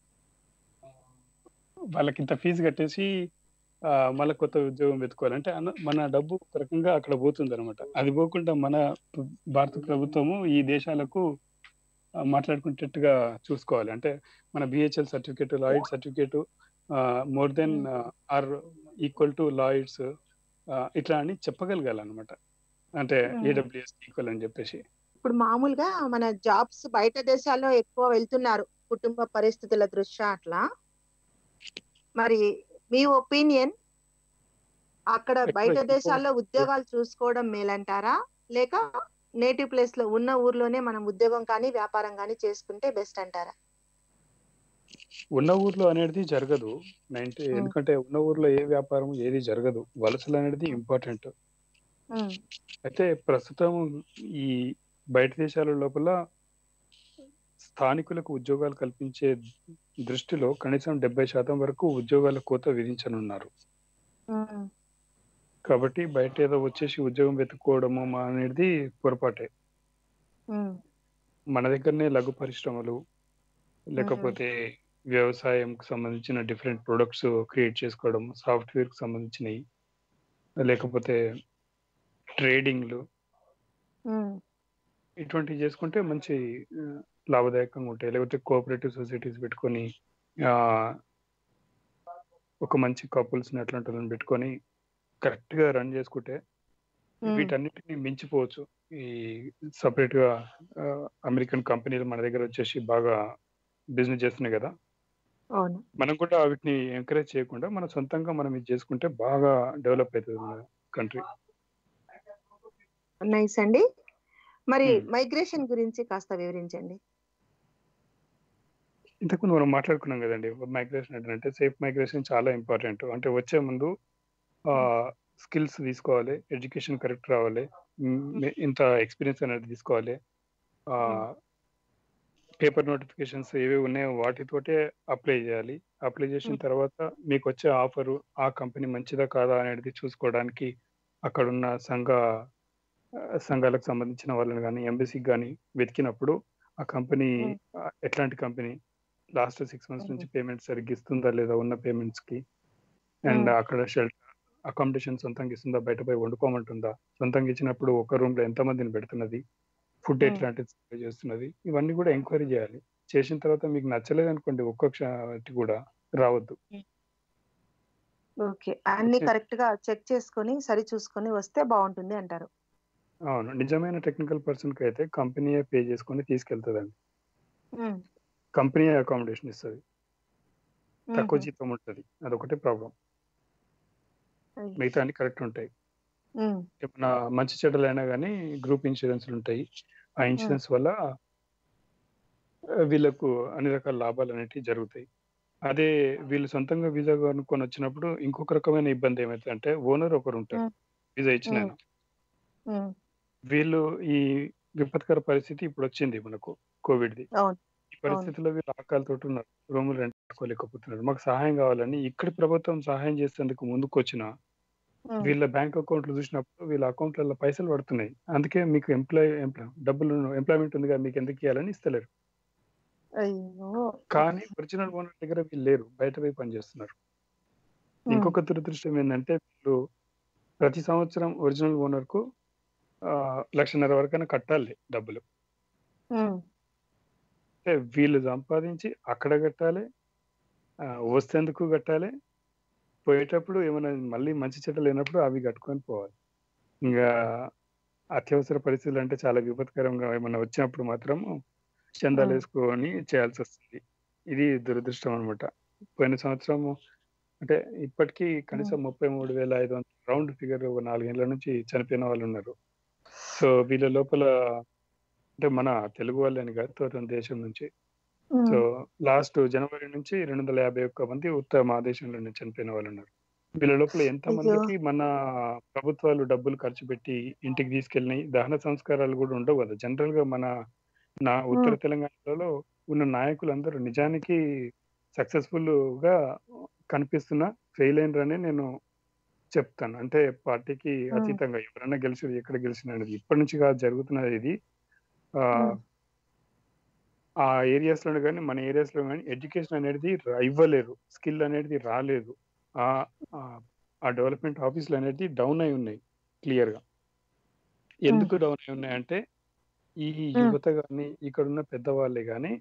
వాళ్ళకింత ఫీజు కట్టేసి ఆ, మళ్ళీ కొత్త ఉద్యోగం వెతుకోవాలి అంటే అన్న- మన డబ్బు ఒక రకంగా అక్కడ పోతుంది అనమాట అది పోకుండా మన భారత ప్రభుత్వము ఈ దేశాలకు ఆ, మాట్లాడుకునేటట్టుగా చూసుకోవాలి అంటే మన BHL certificate Lloyd certificate more than or equal to Lloyds ఇట్లా అని చెప్పగలగాలన్నమాట అంటే Hmm. ఏడబ్ల్యూఎస్ ఈక్వల్ అని చెప్పేసి ఇప్పుడు మామూలుగా మన జాబ్స్ బయట దేశాల్లో ఎక్కువ వెళ్తున్నారు కుటుంబ పరిస్థితుల దృష్ట్యా అట్లా మరి మీ ఒపీనియన్ అక్కడ ఎక్కువ- బయట ఎక్కువ- దేశాల్లో ఉద్యోగాలు చూసుకోవడం మేలంటారా లేక నేటివ్ ప్లేస్ లో ఉన్న ఊర్లోనే మనం ఉద్యోగం కానీ వ్యాపారం కానీ చేసుకుంటే బెస్ట్ అంటారా ఉన్న ఊర్లో అనేది జరగదు నైన్టీ Hmm. ఎందుకంటే ఉన్న ఊర్లో ఏ వ్యాపారం ఏది జరగదు వలసలు అనేది ఇంపార్టెంట్ ఉమ్, అయితే ప్రస్తుతం ఈ బయట దేశాల లోపల స్థానికులకు ఉద్యోగాలు కల్పించే దృష్టిలో కనీసం డెబ్బై శాతం వరకు ఉద్యోగాల కోత విధించనున్నారు ఉమ్, కాబట్టి బయట ఏదో వచ్చేసి ఉద్యోగం వెతుక్కోవడము మా అనేది పొరపాటే ఉమ్, మన దగ్గరనే లఘు పరిశ్రమలు లేకపోతే వ్యవసాయంకి సంబంధించిన డిఫరెంట్ ప్రొడక్ట్స్ క్రియేట్ చేసుకోవడం సాఫ్ట్వేర్ కి సంబంధించినవి లేకపోతే ట్రేడింగ్లు ఉమ్, ఇటువంటివి చేసుకుంటే మంచి ఆ, లాభదాయకంగా ఉంటాయి లేకపోతే కోఆపరేటివ్ సొసైటీస్ పెట్టుకొని ఆ ఒక మంచి కపుల్స్ అట్లాంటి వాళ్ళని పెట్టుకొని కరెక్ట్ గా రన్ చేసుకుంటే ఉమ్, వీటన్నిటిని మించిపోవచ్చు ఈ సపరేట్ గా ఆ, అమెరికన్ కంపెనీలు మన దగ్గర వచ్చేసి బాగా బిజినెస్ చేస్తున్నాయి కదా అవును మనం కూడా వీటిని ఎంకరేజ్ చేయకుండా మన సొంతంగా మనం ఇది చేసుకుంటే బాగా డెవలప్ అవుతుంది మన కంట్రీ నైస్ అండి మరి Hmm. మైగ్రేషన్ గురించి కాస్త వివరించండి ఇంతకుముందు మనం మాట్లాడుకున్నాం కదండి మైగ్రేషన్ అంటే సేఫ్ మైగ్రేషన్ చాలా ఇంపార్టెంట్ అంటే వచ్చే ముందు స్కిల్స్ తీసుకోవాలి ఎడ్యుకేషన్ కరెక్ట్ రావాలి మ్, ఇంత ఎక్స్పీరియన్స్ అనేది తీసుకోవాలి పేపర్ నోటిఫికేషన్స్ ఏవి ఉన్నాయో వాటితోటే అప్లై చేయాలి అప్లై చేసిన Hmm. తర్వాత మీకు వచ్చే ఆఫరు ఆ కంపెనీ మంచిదా కాదా అనేది చూసుకోవడానికి అక్కడున్న సంఘ ఆ, సంఘాలకు సంబంధించిన వాళ్ళని కానీ ఎంబసీకి కానీ వెతికినప్పుడు ఆ కంపెనీ Hmm. ఎట్లాంటి company last six months Mhm. నుంచి పేమెంట్ సరిగ్గా ఇస్తుందా లేదా ఉన్న పేమెంట్స్ కి అండ్ Hmm. అక్కడ షెల్టర్ అకామిడేషన్ సొంతంగా ఇస్తుందా బయట పోయి వండుకోమంటుందా సొంతంగా ఇచ్చినప్పుడు ఒక రూమ్ లో ఎంత మందిని పెడుతున్నది ఫుడ్ Hmm. ఎట్లాంటిది supply చేస్తున్నది ఇవన్నీ కూడా ఎంక్వైరీ చేయాలి చేసిన తర్వాత మీకు నచ్చలేదు అనుకోండి ఒక్కొక్కటి కూడా రావద్దు ఓకే అన్ని Okay. కరెక్ట్ గా చెక్ చేసుకొని సరి చూసుకొని వస్తే బాగుంటుంది అంటారు అవును నిజమైన టెక్నికల్ పర్సన్ కి అయితే కంపెనీ పే చేసుకొని తీసుకెళ్తుందండి ఉమ్, కంపెనీ అకామిడేషన్ ఇస్తుంది తక్కువ ఉమ్, జీతం ఉంటుంది అదొకటే ప్రాబ్లం అయ్. మిగతా అన్ని కరెక్ట్ ఉంటాయి ఉమ్, ఏమన్నా మంచి చెడ్డలైనా కానీ గ్రూప్ ఇన్సూరెన్స్లు ఉంటాయి ఆ ఇన్సూరెన్స్ వల్ల ఆ, వీళ్ళకు అన్ని రకాల లాభాలు అనేటివి జరుగుతాయి అదే వీళ్ళు సొంతంగా వీసా కొనుక్కొని వచ్చినప్పుడు ఇంకొక రకమైన ఇబ్బంది ఏమైతే అంటే ఓనర్ ఒకరు ఉంటారు Hmm. వీసా ఇచ్చిన ఆయన. ఉమ్, వీళ్ళు ఈ విపత్కర పరిస్థితి ఇప్పుడు వచ్చింది మనకు కోవిడ్ ది అవును ఈ పరిస్థితుల్లో వీళ్ళు ఆకలితో ఉన్నారు రూములు రెంట్టుకోలేకపోతున్నారు మాకు సహాయం కావాలని ఇక్కడి ప్రభుత్వం సహాయం చేసేందుకు ముందుకు వచ్చిన ఉమ్, వీళ్ళ బ్యాంక్ అకౌంట్లు చూసినప్పుడు వీళ్ళ అకౌంట్లలో పైసలు పడుతున్నాయి అందుకే మీకు ఎంప్లాయ్ ఎంప్లాయ్ డబ్బులు ఎంప్లాయ్మెంట్ ఉందిగా మీకు ఎందుకు ఇవ్వాలని ఇస్తలేరు అయ్యో కానీ ఒరిజినల్ ఓనర్ దగ్గర వీళ్ళు లేరు బయట పోయి పనిచేస్తున్నారు ఉమ్, ఇంకొక దురదృష్టం ఏంటంటే వీళ్ళు ప్రతి సంవత్సరం ఒరిజినల్ ఓనర్ కు ఆ, లక్షన్నర వరకైనా కట్టాలి డబ్బులు ఉమ్, అంటే వీళ్ళు సంపాదించి అక్కడ కట్టాలి ఆ, వస్తేందుకు కట్టాలి పోయేటప్పుడు ఏమైనా మళ్ళీ మంచి చెడ్డ లేనప్పుడు అవి కట్టుకొని పోవాలి ఇంకా అత్యవసర పరిస్థితులు అంటే చాలా విపత్కరంగా ఏమైనా వచ్చినప్పుడు మాత్రం చందాలు Hmm. వేసుకొని చేయాల్సి వస్తుంది ఇది దురదృష్టం అనమాట పోయిన సంవత్సరం అంటే ఇప్పటికీ కనీసం ముప్పై మూడు వేల ఐదు వందల రౌండ్ ఫిగర్ ఒక నాలుగేళ్ల నుంచి చనిపోయిన వాళ్ళు ఉన్నారు సో వీళ్ళ లోపల అంటే మన తెలుగు వాళ్ళని కాదు తోట దేశం నుంచి ఉమ్, సో లాస్ట్ జనవరి నుంచి రెండు వందల యాభై ఒక్క మంది ఉత్తర మా దేశంలో నుంచి చనిపోయిన వాళ్ళు ఉన్నారు వీళ్ళ లోపల ఎంత అయ్యో. మందికి మన ప్రభుత్వాలు డబ్బులు ఖర్చు పెట్టి ఇంటికి తీసుకెళ్ళినాయి దహన సంస్కారాలు కూడా ఉండవు కదా జనరల్ గా మన నా ఉత్తర తెలంగాణలో ఉన్న నాయకులందరూ నిజానికి సక్సెస్ఫుల్ గా కనిపిస్తున్నా ఫెయిల్ అయినరని నేను చెప్తాను అంటే పార్టీకి ఉమ్, అతీతంగా ఎవరైనా గెలిచి ఎక్కడ గెలిచిన అనేది ఇప్పటి నుంచి కాదు జరుగుతున్నది ఇది ఆ, ఉమ్, ఆ ఏరియాస్ లో కానీ మన ఏరియాస్ లో కానీ ఎడ్యుకేషన్ అనేది రా- ఇవ్వలేరు స్కిల్ అనేది రాలేదు ఆ ఆ- ఆ డెవలప్మెంట్ ఆఫీసులు అనేది డౌన్ అయి ఉన్నాయి క్లియర్ గా ఉమ్, ఎందుకు డౌన్ అయి ఉన్నాయంటే ఈ ఉమ్, యువత కానీ ఇక్కడ ఉన్న పెద్దవాళ్ళే కానీ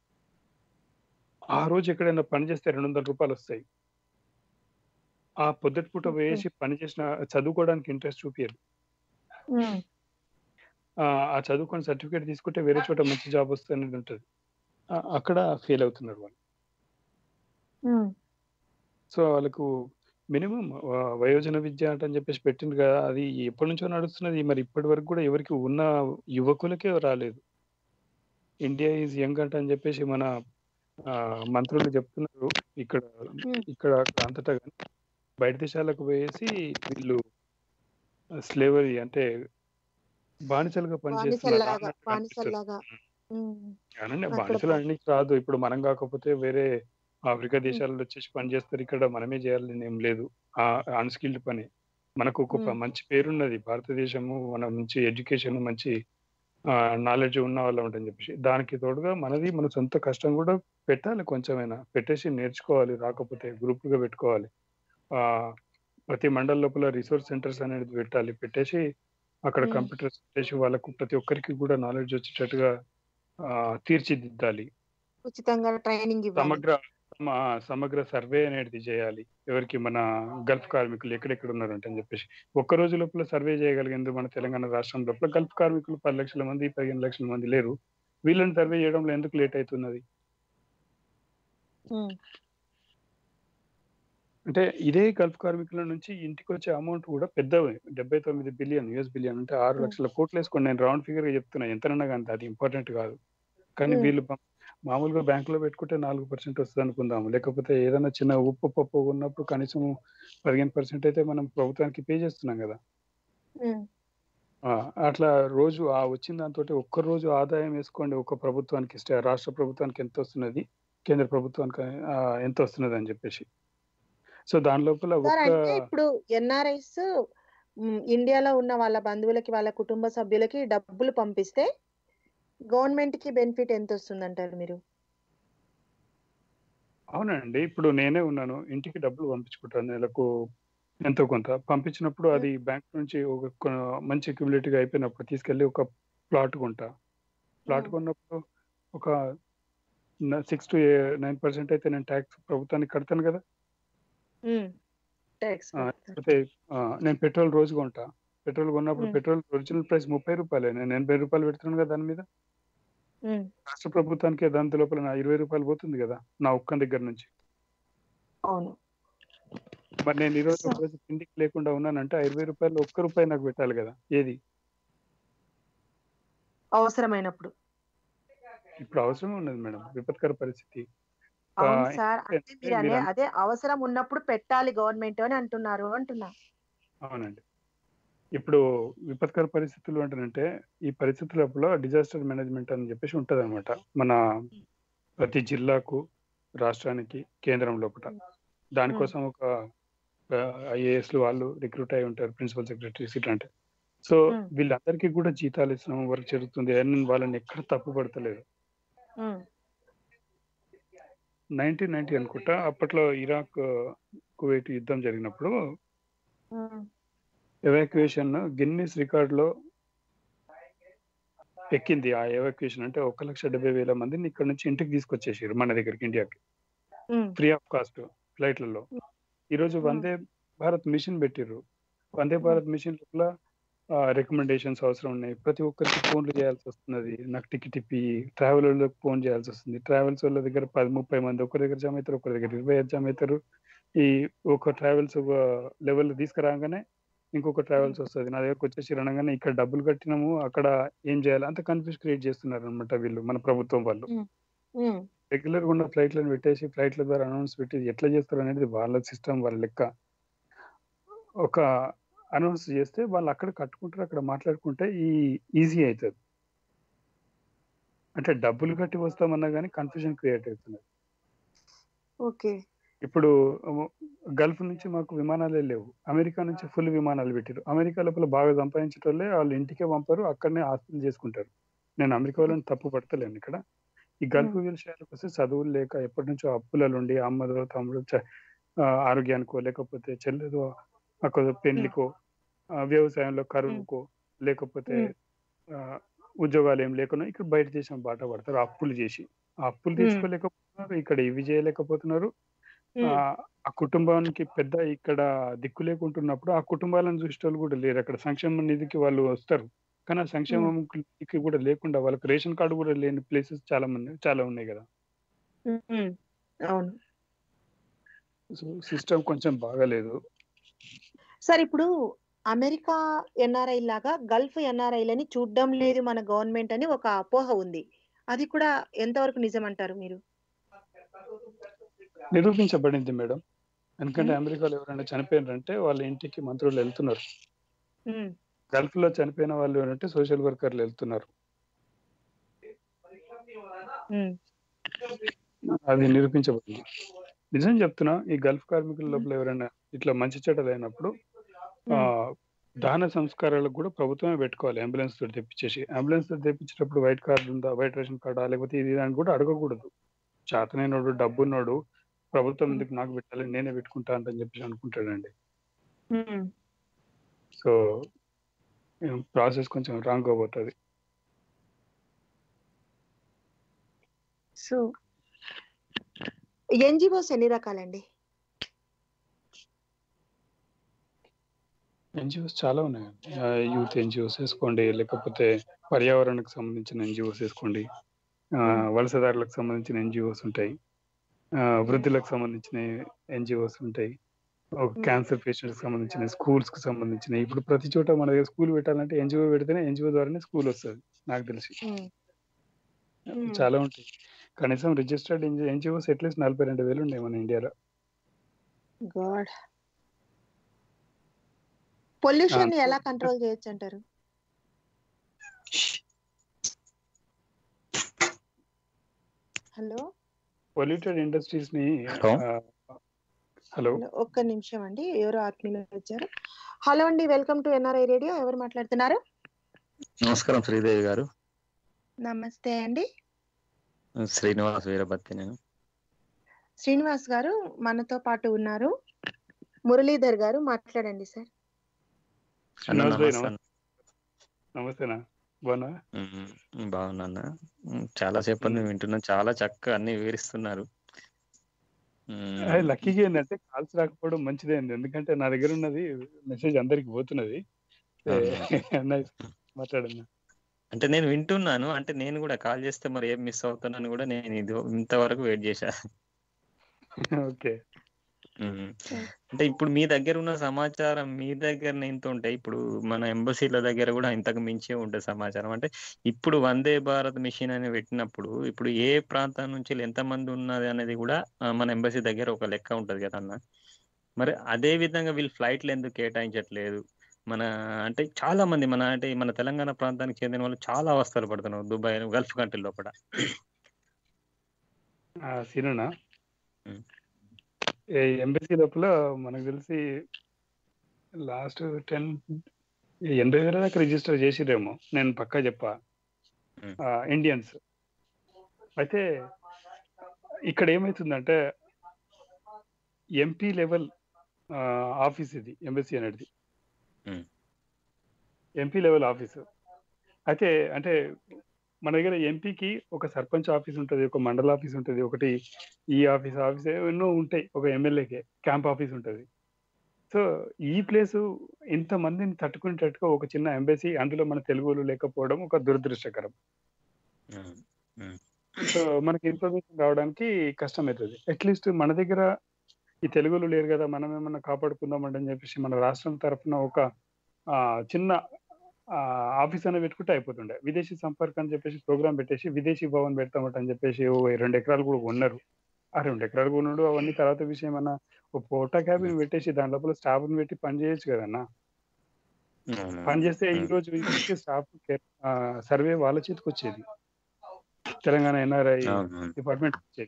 ఆ రోజు ఎక్కడైనా పని చేస్తే రెండు వందల రూపాయలు వస్తాయి ఆ పొద్దుటి పూట ఓకే వేసి పని చేసిన చదువుకోవడానికి ఇంట్రెస్ట్ చూపించరు ఉమ్, ఆ ఆ చదువుకొని సర్టిఫికేట్ తీసుకుంటే వేరే చోట మంచి జాబ్ వస్తుంది అనేది ఉంటుంది ఆ, అక్కడ ఫెయిల్ అవుతున్నారు వాళ్ళు ఉమ్, సో వాళ్ళకు మినిమం వయోజన విద్య అంటే అని చెప్పేసి పెట్టింది కదా అది ఎప్పటి నుంచో నడుస్తున్నది మరి ఇప్పటి వరకు కూడా ఎవరికి ఉన్న యువకులకే రాలేదు ఇండియా ఈజ్ యంగ్ అంట అని చెప్పేసి మన ఆ, మంత్రులు చెప్తున్నారు ఇక్కడ ఉమ్, ఇక్కడ అక్కడ అంతటా కానీ బయట దేశాలకు పోయేసి వీళ్ళు స్లేవరీ అంటే బానిసలుగా పనిచేస్తున్నారు బానిసల్లాగా అన్నట్టు కనిపిస్తుంది బానిసల్లాగా ఉమ్, కానీ అక్కడ బానిసలు ప- అన్ని రాదు ఇప్పుడు మనం కాకపోతే వేరే ఆఫ్రికా ఉమ్, దేశాలలో వచ్చేసి పని చేస్తారు ఇక్కడ మనమే చేయాలని ఏం లేదు ఆ అన్స్కిల్డ్ పని మనకు ఒక ప- ఉమ్, మంచి పేరున్నది భారతదేశము మన మంచి ఎడ్యుకేషన్ మంచి నాలెడ్జ్ ఉన్న వాళ్ళం అని చెప్పేసి దానికి తోడుగా మనది మన సొంత కష్టం కూడా పెట్టాలి కొంచెమైనా పెట్టేసి నేర్చుకోవాలి రాకపోతే గ్రూపులుగా పెట్టుకోవాలి ఆ ప్రతి మండల లోపల రిసోర్స్ సెంటర్స్ అనేది పెట్టాలి పెట్టేసి అక్కడ ఉమ్, కంప్యూటర్స్ పెట్టేసి వాళ్ళకు ప్రతి ఒక్కరికి కూడా నాలెడ్జ్ వచ్చేటట్టుగా ఆ, తీర్చిదిద్దాలి ఉచితంగా ట్రైనింగ్ ఇవ్వాలి సమగ్ర సమ- సమగ్ర సర్వే అనేది చేయాలి ఎవరికి మన గల్ఫ్ కార్మికులు ఎక్కడెక్కడ ఉన్నారు అంటే అని చెప్పేసి ఒక్క రోజు లోపల సర్వే చేయగలిగేందుకు మన తెలంగాణ రాష్ట్రం లోపల గల్ఫ్ కార్మికులు పది లక్షల మంది పదిహేను లక్షల మంది లేరు వీళ్ళని సర్వే చేయడంలో ఎందుకు లేట్ అవుతున్నది ఉమ్, అంటే ఇదే గల్ఫ్ కార్మికుల నుంచి ఇంటికి వచ్చే అమౌంట్ కూడా పెద్ద డెబ్బై తొమ్మిది బిలియన్ యుఎస్ బిలియన్ అంటే ఆరు ఉమ్, లక్షల కోట్లు వేసుకోండి నేను రౌండ్ ఫిగర్ గా చెప్తున్నా ఎంతనన్నా కానీ అది ఇంపార్టెంట్ కాదు కానీ ఉమ్, వీళ్ళు పం- మామూలుగా బ్యాంకులో పెట్టుకుంటే నాలుగు పర్సెంట్ వస్తుంది అనుకుందాం లేకపోతే ఏదైనా చిన్న ఉప్పు పప్పు ఉన్నప్పుడు కనీసం పదిహేను పర్సెంట్ అయితే మనం ప్రభుత్వానికి పే చేస్తున్నాం కదా ఉమ్, ఆ, అట్లా రోజు ఆ వచ్చిన దాంతో ఒక్క రోజు ఆదాయం వేసుకోండి ఒక ప్రభుత్వానికి స్టే- రాష్ట్ర ప్రభుత్వానికి ఎంత వస్తున్నది కేంద్ర ప్రభుత్వానికి ఆ, ఎంత వస్తున్నది అని చెప్పేసి సో దాని లోపల సార్ ఒక్క అంటే ఇప్పుడు ఎన్ఆర్ఐస్ ఇండియాలో ఉన్న వాళ్ళ బంధువులకి వాళ్ళ కుటుంబ సభ్యులకి డబ్బులు పంపిస్తే గవర్నమెంట్ కి బెనిఫిట్ ఎంత వస్తుంది అంటారు మీరు అవునండి ఇప్పుడు నేనే ఉన్నాను ఇంటికి డబ్బులు పంపించుకుంటాను నెలకు ఎంతో కొంత పంపించినప్పుడు ఉమ్, అది బ్యాంక్ నుంచి ఒక కొ- మంచి క్యూములేటివ్ అయిపోయినప్పుడు తీసుకెళ్లి ఒక ప్లాట్ కొంటా ప్లాట్ ఉమ్, కొన్నప్పుడు ఒక సిక్స్ టు నైన్ పర్సెంట్ అయితే నేను ట్యాక్స్ ప్రభుత్వానికి కడతాను కదా ఉమ్, ట్యాక్స్ ఆ, కడతారు లేకపోతే ఆ, నేను పెట్రోల్ రోజు కొంటా పెట్రోల్ కొన్నప్పుడు ఉమ్, పెట్రోల్ ఒరిజినల్ ప్రైస్ ముప్పై రూపాయలే నేను ఎనభై రూపాయలు పెడుతున్నాను కదా దాని మీద ఉమ్, రాష్ట్ర ప్రభుత్వానికి దాని లోపల నా ఇరవై రూపాయలు పోతుంది కదా నా ఒక్క దగ్గర నుంచి అవును మరి నేను ఈ రోజు సో ఒక రోజు తిండికి లేకుండా ఉన్నానంటే ఆ ఇరవై రూపాయలు ఒక్క రూపాయి నాకు పెట్టాలి కదా ఏది అవసరమైనప్పుడు ఇప్పుడు అవసరం ఉన్నది మేడం విపత్కర పరిస్థితి ఆ, అవును సార్ అంటే ఏంటంటే మీరు అనే మీరు అన్- అదే అవసరం ఉన్నప్పుడు పెట్టాలి గవర్నమెంట్ అని అంటున్నారు అంటున్నా అవునండి ఇప్పుడు విపత్కర పరిస్థితులు అంటారంటే ఈ పరిస్థితుల డిజాస్టర్ మేనేజ్మెంట్ అని చెప్పేసి ఉంటది అనమాట మన ప్రతి జిల్లాకు రాష్ట్రానికి కేంద్రం లోపల ఉమ్, దానికోసం ఒక ఐఏఎస్లు వాళ్ళు రిక్రూట్ అయి ఉంటారు ప్రిన్సిపల్ సెక్రటరీస్ ఇట్లాంటి సో ఉమ్, వీళ్ళందరికీ కూడా జీతాలు ఇస్తున్నాం వర్క్ జరుగుతుంది అని వాళ్ళని ఎక్కడ తప్పు పడతలేదు ఉమ్, నైన్టీన్ నైన్టీ అనుకుంటా అప్పట్లో ఇరాక్ కువైట్ యుద్ధం జరిగినప్పుడు ఉమ్, ఎవాక్యుయేషన్ గిన్నీస్ రికార్డులో ఎక్కింది ఆ ఎవాక్యుయేషన్ అంటే ఒక లక్ష డెబ్బై వేల మందిని ఇక్కడ నుంచి ఇంటికి తీసుకొచ్చేసారు మన దగ్గరికి ఇండియాకి ఉమ్, ఫ్రీ ఆఫ్ కాస్ట్ ఫ్లైట్లలో ఈరోజు ఉమ్, వందే భారత్ మిషన్ పెట్టిర్రు వందే ఉమ్, భారత్ మిషన్ లోపల రికమెండేషన్స్ అవసరం ఉన్నాయి ప్రతి ఒక్కరికి ఫోన్లు చేయాల్సి వస్తున్నది నాకు టికెట్ ఇప్పి ట్రావెల్ వాళ్ళకి ఫోన్ చేయాల్సి వస్తుంది ట్రావెల్స్ వాళ్ళ దగ్గర పది ముప్పై మంది ఒకరి దగ్గర జమ అవుతారు ఒకరి దగ్గర ఇరవై ఐదు జమ అవుతారు ఈ ఒక ట్రావెల్స్ లెవెల్ తీసుకురాగానే ఇంకొక ఉమ్, ట్రావెల్స్ వస్తుంది నా దగ్గరకు వచ్చేసి అనగానే ఇక్కడ డబ్బులు కట్టినాము అక్కడ ఏం చేయాలి అంత కన్ఫ్యూజ్ క్రియేట్ చేస్తున్నారు అనమాట వీళ్ళు మన ప్రభుత్వం వాళ్ళు ఉమ్, ఉమ్, రెగ్యులర్ గా ఉన్న ఫ్లైట్లను పెట్టేసి ఫ్లైట్ల ద్వారా అనౌన్స్ పెట్టి ఎట్లా చేస్తారు అనేది వాళ్ళ సిస్టమ్ వాళ్ళ లెక్క ఒక అనౌన్స్ చేస్తే వాళ్ళు అక్కడ కట్టుకుంటారు అక్కడ మాట్లాడుకుంటే ఈ ఈజీ అవుతుంది అంటే డబ్బులు కట్టి వస్తామన్నా కానీ కన్ఫ్యూజన్ క్రియేట్ అవుతుంది ఓకే ఇప్పుడు గల్ఫ్ నుంచి మాకు విమానాలే లేవు అమెరికా నుంచి ఫుల్ విమానాలు పెట్టారు అమెరికా లోపల బాగా సంపాదించటోళ్ళే వాళ్ళు ఇంటికే పంపరు అక్కడనే ఆస్తులు చేసుకుంటారు నేను అమెరికా వాళ్ళని తప్పు పడతలేను ఇక్కడ ఈ గల్ఫ్ విషయాలకు వస్తే చదువులు లేక ఎప్పటి నుంచో అప్పులలో ఉండి అమ్మదో తమ్ముడు చ- ఆ, ఆరోగ్యానికో లేకపోతే చెల్లెదో అక్కడ పెళ్లికో ఆ, వ్యవసాయంలో కరువుకో లేకపోతే ఆ, ఉద్యోగాలు ఏం లేకుండా ఇక్కడ బయట దేశం బాట పడతారు అప్పులు చేసి ఆ అప్పులు Hmm. తీసుకోలేకపోతున్నారు ఇక్కడ ఇవి చేయలేకపోతున్నారు ఆ ఆ కుటుంబానికి పెద్ద ఇక్కడ దిక్కు లేకుంటున్నప్పుడు ఆ కుటుంబాలను చూసేటోళ్ళు కూడా లేరు అక్కడ సంక్షేమ నిధికి వాళ్ళు వస్తారు కానీ ఆ సంక్షేమం నిధికి కూడా లేకుండా వాళ్ళకి రేషన్ కార్డు కూడా లేని ప్లేసెస్ చాలా మంది చాలా ఉన్నాయి కదా ఉమ్, అవును సో సిస్టమ్ కొంచెం బాగాలేదు సార్ ఇప్పుడు అమెరికా ఎన్ఆర్ఐ లాగా గల్ఫ్ ఎన్ఆర్ఐలని చూడడం లేదు మన గవర్నమెంట్ అని ఒక అపోహ ఉంది అది కూడా ఎంతవరకు నిజం అంటారు మీరు నిరూపించబడింది మేడం ఎందుకంటే Hmm. అమెరికాలో ఎవరైనా చనిపోయినారంటే వాళ్ళ ఇంటికి మంత్రులు వెళ్తున్నారు ఉమ్, గల్ఫ్ లో చనిపోయిన వాళ్ళు ఏంటంటే సోషల్ వర్కర్లు వెళ్తున్నారు ఉమ్, అది నిరూపించబడింది నిజం చెప్తున్నా ఈ గల్ఫ్ కార్మికుల లోపల ఎవరైనా ఇట్లా మంచి చెడ్డలు అయినప్పుడు ఆ ఉమ్, దహన సంస్కారాలకు కూడా ప్రభుత్వమే పెట్టుకోవాలి అంబులెన్స్ తోటి తెప్పించేసి అంబులెన్స్ తోటి తెప్పించేటప్పుడు వైట్ కార్డు ఉందా వైట్ రేషన్ కార్డా లేకపోతే ఇది అని కూడా అడగకూడదు చేతనైనోడు డబ్బున్నోడు ప్రభుత్వం ఎందుకు నాకు పెట్టాలి నేనే పెట్టుకుంటా అని చెప్పేసి అనుకుంటాడండి ఉమ్. సో ప్రాసెస్ కొంచెం రాంగ్ అవబోతుంది సో ఎన్జిఓస్ ఎన్ని రకాలండి ఎన్జిఓస్ చాలా ఉన్నాయండి యూత్ ఎన్జిఓస్ వేసుకోండి లేకపోతే పర్యావరణకు సంబంధించిన ఎన్జిఓస్ వేసుకోండి ఆ, వలసదారులకు సంబంధించిన ఎన్జిఓస్ ఉంటాయి ఆ, వృద్ధులకు సంబంధించిన ఎన్జిఓస్ ఉంటాయి ఒక Hmm. క్యాన్సర్ పేషెంట్స్ సంబంధించిన స్కూల్స్ కి సంబంధించిన ఇప్పుడు ప్రతి చోట మన దగ్గర స్కూల్ పెట్టాలంటే ఎన్జిఓ పెడితేనే ఎన్జిఓ ద్వారానే స్కూల్ వస్తుంది నాకు తెలిసి ఉమ్, Hmm. చాలా ఉంటాయి కనీసం రిజిస్టర్డ్ ఎన్జిఓస్ అట్లీస్ట్ నలభై రెండు వేలు ఉన్నాయి మన ఇండియాలో గాడ్ పొల్యూషన్ ఆ. ఎలా కంట్రోల్ చేయొచ్చు అంటారు హలో పొల్యూటెడ్ ఇండస్ట్రీస్ ని Hello. హలో హలో, ఒక్క నిమిషం అండి ఎవరో ఆత్మీయులు వచ్చారు హలో అండి వెల్కమ్ టు ఎన్ఆర్ఐ రేడియో ఎవరు మాట్లాడుతున్నారు నమస్కారం శ్రీదేవి గారు నమస్తే అండి శ్రీనివాస్ వీరభత్తి నేను శ్రీనివాస్ గారు మనతో పాటు ఉన్నారు మురళీధర్ గారు మాట్లాడండి సార్ అన్న శ్రీనివాస్ భాయ్ నమస్తే అన్న. నమస్తేనా బాగున్నా ఉమ్, బాగున్నా అన్న ఉమ్, చాలా సేపు ఉమ్. వింటున్నాను చాలా చక్కగా అన్ని వివరిస్తున్నారు ఉమ్, లక్కీగా ఏంటంటే కాల్స్ రాకపోవడం మంచిదే అండి ఎందుకంటే నా దగ్గర ఉన్నది మెసేజ్ అందరికి పోతున్నది Nice. మాట్లాడన్నా అంటే నేను వింటున్నాను అంటే నేను కూడా కాల్ చేస్తే మరి ఏం మిస్ అవుతున్నాను కూడా నేను ఇది ఇంతవరకు వెయిట్ చేశా ఓకే ఉమ్. అంటే ఇప్పుడు మీ దగ్గర ఉన్న సమాచారం మీ దగ్గర ఎంత ఉంటాయి ఇప్పుడు మన ఎంబసీల దగ్గర కూడా ఇంతకు మించే ఉంటుంది సమాచారం అంటే ఇప్పుడు వందే భారత్ మిషన్ అని పెట్టినప్పుడు ఇప్పుడు ఏ ప్రాంతం నుంచి ఎంతమంది ఉన్నది అనేది కూడా ఆ, మన ఎంబసీ దగ్గర ఒక లెక్క ఉంటది కదా అన్న మరి అదే విధంగా వీళ్ళు ఫ్లైట్లు ఎందుకు కేటాయించట్లేదు మన అంటే చాలా మంది మన అంటే మన తెలంగాణ ప్రాంతానికి చెందిన వాళ్ళు చాలా అవస్థలు పడుతున్నారు దుబాయ్ గల్ఫ్ కంట్రీ లోపల సీననా ఉమ్. ఎంబసీ లోపల మనకు తెలిసి లాస్ట్ టెన్ ఎనభై వేల దాకా రిజిస్టర్ చేసిరేమో నేను పక్కా చెప్పా ఉమ్. ఇండియన్స్ అయితే ఇక్కడ ఏమవుతుందంటే ఎంపీ లెవెల్ ఆఫీస్ ఇది ఎంబసీ అనేది ఉమ్. ఎంపీ లెవెల్ ఆఫీసు అయితే అంటే మన దగ్గర ఎంపీకి ఒక సర్పంచ్ ఆఫీస్ ఉంటుంది ఒక మండల ఆఫీస్ ఉంటుంది ఒకటి ఈ ఆఫీస్ ఆఫీస్ ఎన్నో ఉంటాయి ఒక ఎమ్మెల్యేకి క్యాంప్ ఆఫీస్ ఉంటుంది సో ఈ ప్లేస్ ఇంతమందిని తట్టుకునేటట్టుగా ఒక చిన్న ఎంబసీ అందులో మన తెలుగులు లేకపోవడం ఒక దురదృష్టకరం ఉమ్. సో మనకి ఇన్ఫర్మేషన్ రావడానికి కష్టం అవుతుంది అట్లీస్ట్ మన దగ్గర ఈ తెలుగులు లేరు కదా మనం ఏమన్నా కాపాడుకుందామండి అని చెప్పేసి మన రాష్ట్రం తరఫున ఒక ఆ, చిన్న ఆఫీస్ అనేది పెట్టుకుంటే అయిపోతుండే విదేశీ సంపర్క్ అని చెప్పేసి ప్రోగ్రామ్ పెట్టేసి విదేశీ భవన్ పెడతామట అని చెప్పేసి ఓ రెండు ఎకరాలు కూడా ఉన్నారు ఆ రెండు ఎకరాలు కొనుడు అవన్నీ తర్వాత విషయం అన్న ఒక పోటా క్యాబిన్ పెట్టేసి దాని లోపల స్టాఫ్ ని పెట్టి పని చేయొచ్చు కదన్నా అవును. పని చేస్తే ఈ ఉమ్. రోజు స్టాఫ్ సర్వే వాళ్ళ చేతికి వచ్చేది తెలంగాణ ఎన్ఆర్ఐ అవును. డిపార్ట్మెంట్ వచ్చేది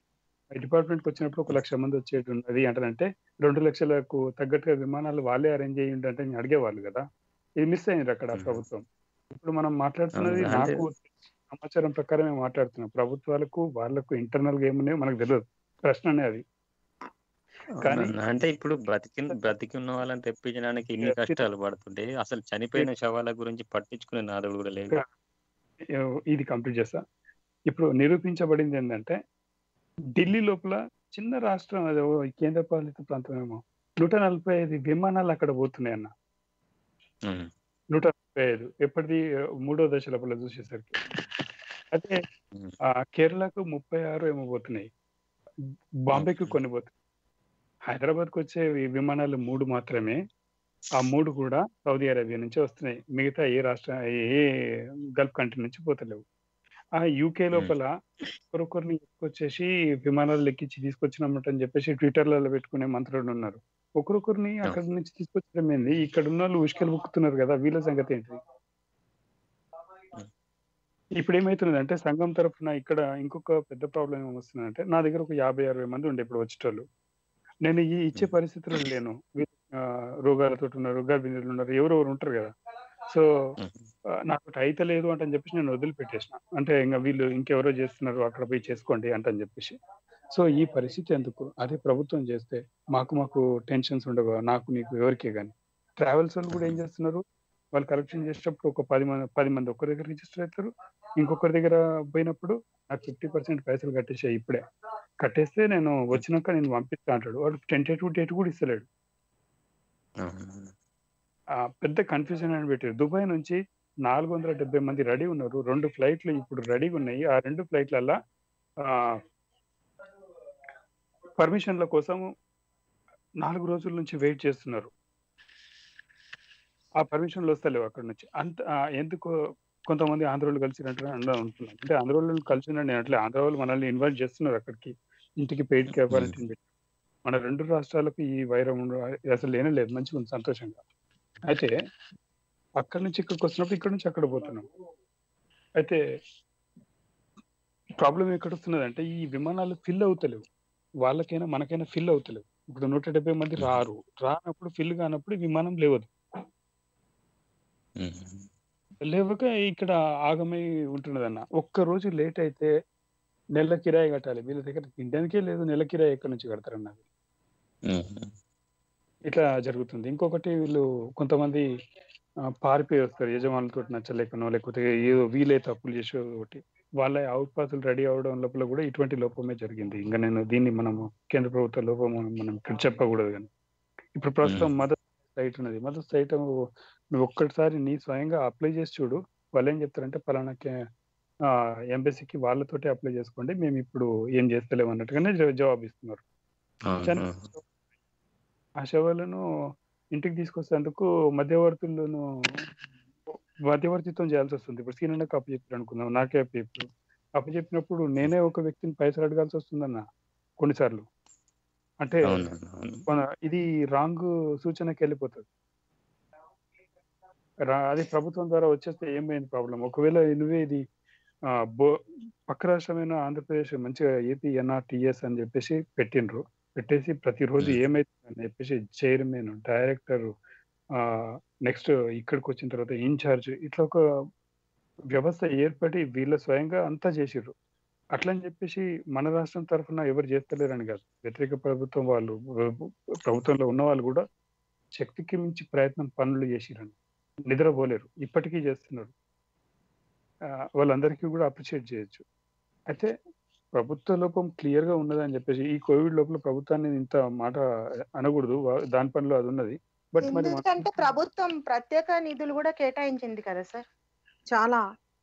డిపార్ట్మెంట్కి వచ్చినప్పుడు ఒక లక్ష మంది వచ్చేది ఉన్నది అంటారంటే రెండు లక్షలకు తగ్గట్టుగా విమానాలు వాళ్ళే అరేంజ్ చేయండి అంటే నేను అడిగేవాళ్ళు కదా ఇది మిస్ అయింది అక్కడ మ్మ్. ప్రభుత్వం ఇప్పుడు మనం మాట్లాడుతున్నది అవును, అంటే- నాకు సమాచారం ప్రకారమే మాట్లాడుతున్నాం ప్రభుత్వాలకు వాళ్ళకు ఇంటర్నల్ గా ఏమున్నాయో మనకు తెలియదు ప్రశ్ననే అది కానీ- అవునన్నా. అంటే ఇప్పుడు బ్రతికి బ్రతికి ఉన్న వాళ్ళని తెప్పించడానికి ఇన్ని బ్రతికి- కష్టాలు పడుతుంటే అసలు చనిపోయిన శవాల గురించి పట్టించుకునే నాదుడు కూడా లేదు ఇది కంప్లీట్ చేస్తా ఇప్పుడు నిరూపించబడింది ఏంటంటే ఢిల్లీ లోపల చిన్న రాష్ట్రం అది ఓ కేంద్ర పాలిత ప్రాంతం ఏమో నూట నలభై ఐదు విమానాలు అక్కడ పోతున్నాయి అన్న ఉమ్, నూట నలభై ఐదు ఎప్పటిది మూడో దశ లోపల చూసేసరికి అదే ఉమ్, ఆ, కేరళకు ముప్పై ఆరు ఏమో పోతున్నాయి బాంబేకి Okay. కొన్ని పోతున్నాయి హైదరాబాద్కి వచ్చే వి- విమానాలు మూడు మాత్రమే ఆ మూడు కూడా సౌదీ అరేబియా నుంచి వస్తున్నాయి మిగతా ఏ రాష్ట్ర ఏ గల్ఫ్ కంట్రీ నుంచి పోతలేవు ఆ యూకే లోపల ఒకరొకరిని వచ్చేసి విమానాలు లెక్కించి తీసుకొచ్చినామట చెప్పేసి ట్విట్టర్లలో పెట్టుకునే మంత్రులు ఉన్నారు ఒకరొకరిని అక్కడి నుంచి తీసుకొచ్చడం ఏంది ఇక్కడ ఉన్న వాళ్ళు ఉష్కలు బుక్కుతున్నారు కదా వీళ్ళ సంగతి ఏంటి ఇప్పుడు ఏమైతున్నది అంటే సంఘం తరఫున ఇక్కడ ఇంకొక పెద్ద ప్రాబ్లం ఏమొస్తుందంటే నా దగ్గర ఒక యాభై అరవై మంది ఉండే ఇప్పుడు వచ్చేటోళ్ళు నేను ఈ ఇచ్చే పరిస్థితుల్లో లేను వీళ్ళు, ఆ, రోగాలతో ఉన్నారు గర్భిణీలు ఉన్నారు ఎవరెవరు ఉంటారు కదా సో ఉమ్, ఆ, నాకు అయితే లేదు అంటని చెప్పేసి నేను వదిలిపెట్టేసిన అంటే ఇంకా వీళ్ళు ఇంకెవరో చేస్తున్నారు అక్కడ పోయి చేసుకోండి అంటని చెప్పేసి సో ఈ పరిస్థితి ఎందుకు అదే ప్రభుత్వం చేస్తే మాకు మాకు టెన్షన్స్ ఉండవు నాకు నీకు ఎవరికే కానీ ట్రావెల్స్ వాళ్ళు కూడా ఏం చేస్తున్నారు వాళ్ళు కలెక్షన్ చేసేటప్పుడు ఒక పది మంది పది మంది ఒక్కరి దగ్గర రిజిస్టర్ అవుతారు ఇంకొకరి దగ్గర పోయినప్పుడు నాకు ఫిఫ్టీ పర్సెంట్ పైసలు కట్టేసాయి ఇప్పుడే కట్టేస్తే నేను వచ్చినాక నేను పంపిస్తా అంటాడు వాడు టెంటేటివ్ డేట్ కూడా ఇస్తలేడు అవును. ఆ పెద్ద కన్ఫ్యూజన్ అని పెట్టారు దుబాయ్ నుంచి నాలుగు వందల డెబ్బై మంది రెడీ ఉన్నారు రెండు ఫ్లైట్లు ఇప్పుడు రెడీగా ఉన్నాయి ఆ రెండు ఫ్లైట్లల్లో పర్మిషన్ల కోసం నాలుగు రోజుల నుంచి వెయిట్ చేస్తున్నారు ఆ పర్మిషన్లు వస్తలేవు అక్కడ నుంచి అంత ఆ, ఎందుకు కొంతమంది ఆంధ్రోళ్ళు కలిసి అంటున్నారు ఉంటున్నాం అంటే ఆంధ్రోళ్ళు కలిసి నేను అట్లే ఆంధ్ర వాళ్ళు మనల్ని ఇన్వైట్ చేస్తున్నారు అక్కడికి ఇంటికి పెయిడ్ క్వారంటైన్ పెట్టి మన రెండు రాష్ట్రాలకు ఈ వైరం ఉండ- అసలు లేనే లేదు మంచిగా ఉంది సంతోషంగా అయితే అక్కడి నుంచి ఇక్కడికి వచ్చినప్పుడు ఇక్కడ నుంచి అక్కడ పోతున్నాం అయితే ప్రాబ్లం ఎక్కడ వస్తున్నది అంటే ఈ విమానాలు ఫిల్ అవుతలేవు వాళ్ళకైనా మనకైనా ఫిల్ అవుతలేవు ఇప్పుడు నూట డెబ్బై మంది రారు రానప్పుడు ఫిల్ కానప్పుడు ఈ విమానం లేవదు ఉమ్, లేవక ఇక్కడ ఆగమై ఉంటున్నదన్న ఒక్క రోజు లేట్ అయితే నెల కిరాయి కట్టాలి వీళ్ళ దగ్గర తినడానికే లేదు నెల కిరాయి ఎక్కడి నుంచి కడతారన్న ఉమ్, ఇట్లా జరుగుతుంది ఇంకొకటి వీళ్ళు కొంతమంది ఆ, పారిపోయి వస్తారు యజమానులతో నచ్చలేకనో లేకపోతే ఏదో వీలే తప్పులు చేసే ఒకటి వాళ్ళ అవుట్ పాసులు రెడీ అవడం లోపల కూడా ఇటువంటి లోపమే జరిగింది ఇంకా నేను దీన్ని మనము కేంద్ర ప్రభుత్వ లోపం అని మనం ఇక్కడ చెప్పకూడదు కానీ ఇప్పుడు ప్రస్తుతం మ్మ్. మదర్ సైట్ ఉన్నది మదర్ సైట్ నువ్వు ఒక్కసారి నీ స్వయంగా అప్లై చేసి చూడు వాళ్ళు ఏం చెప్తారంటే పలానా ఎంబసీకి వాళ్ళతోటి అప్లై చేసుకోండి మేము ఇప్పుడు ఏం చేస్తలేము అన్నట్టుగానే జవ- జవాబు ఇస్తున్నారు అవును, చని- అవును. ఆ శవాలను ఇంటికి తీసుకొచ్చేందుకు మధ్యవర్తులను మధ్యవర్తిత్వం చేయాల్సి వస్తుంది ఇప్పుడు సీనన్నకు అప్పు చెప్పారు అనుకుందాం నాకే అప్పు చెప్పారు అప్పు చెప్పినప్పుడు నేనే ఒక వ్యక్తిని పైసలు అడగాల్సి వస్తుందన్న కొన్నిసార్లు అంటే అవును, అవును. మన- ఇది రాంగ్ సూచనకి వెళ్ళిపోతుంది రా- అది ప్రభుత్వం ద్వారా వచ్చేస్తే ఏమైంది ప్రాబ్లం ఒకవేళ నువ్వే ఇది ఆ, బో పక్క రాష్ట్రమైన ఆంధ్రప్రదేశ్ మంచిగా ఏపీ ఎన్ఆర్టీఎస్ అని చెప్పేసి పెట్టిండ్రు పెట్టేసి ప్రతిరోజు Hmm. ఏమైతుందని చెప్పేసి చైర్మన్ డైరెక్టర్ నెక్స్ట్ ఇక్కడికి వచ్చిన తర్వాత ఇన్ఛార్జ్ ఇట్లా ఒక వ్యవస్థ ఏర్పడి వీళ్ళ స్వయంగా అంతా చేసిర్రు అట్లని చెప్పేసి మన రాష్ట్రం తరఫున ఎవరు చేస్తలేరని కాదు వ్యతిరేక ప్రభుత్వం వాళ్ళు ప్రభుత్వంలో ఉన్న వాళ్ళు కూడా శక్తికి మించి ప్రయత్నం పనులు చేసిరని నిద్రపోలేరు ఇప్పటికీ చేస్తున్నారు ఆ, వాళ్ళందరికీ కూడా అప్రిషియేట్ చేయొచ్చు అయితే ప్రభుత్వ లోపం క్లియర్ గా ఉన్నదని చెప్పేసి ఈ కోవిడ్ లోపల ప్రభుత్వాన్ని ఇంత మాట అనకూడదు వా- దాని పనిలో అది ఉన్నది బట్ మరి మన- ఎందుకంటే ప్రభుత్వం ప్రత్యేక నిధులు కూడా కేటాయించింది కదా సార్ చాలా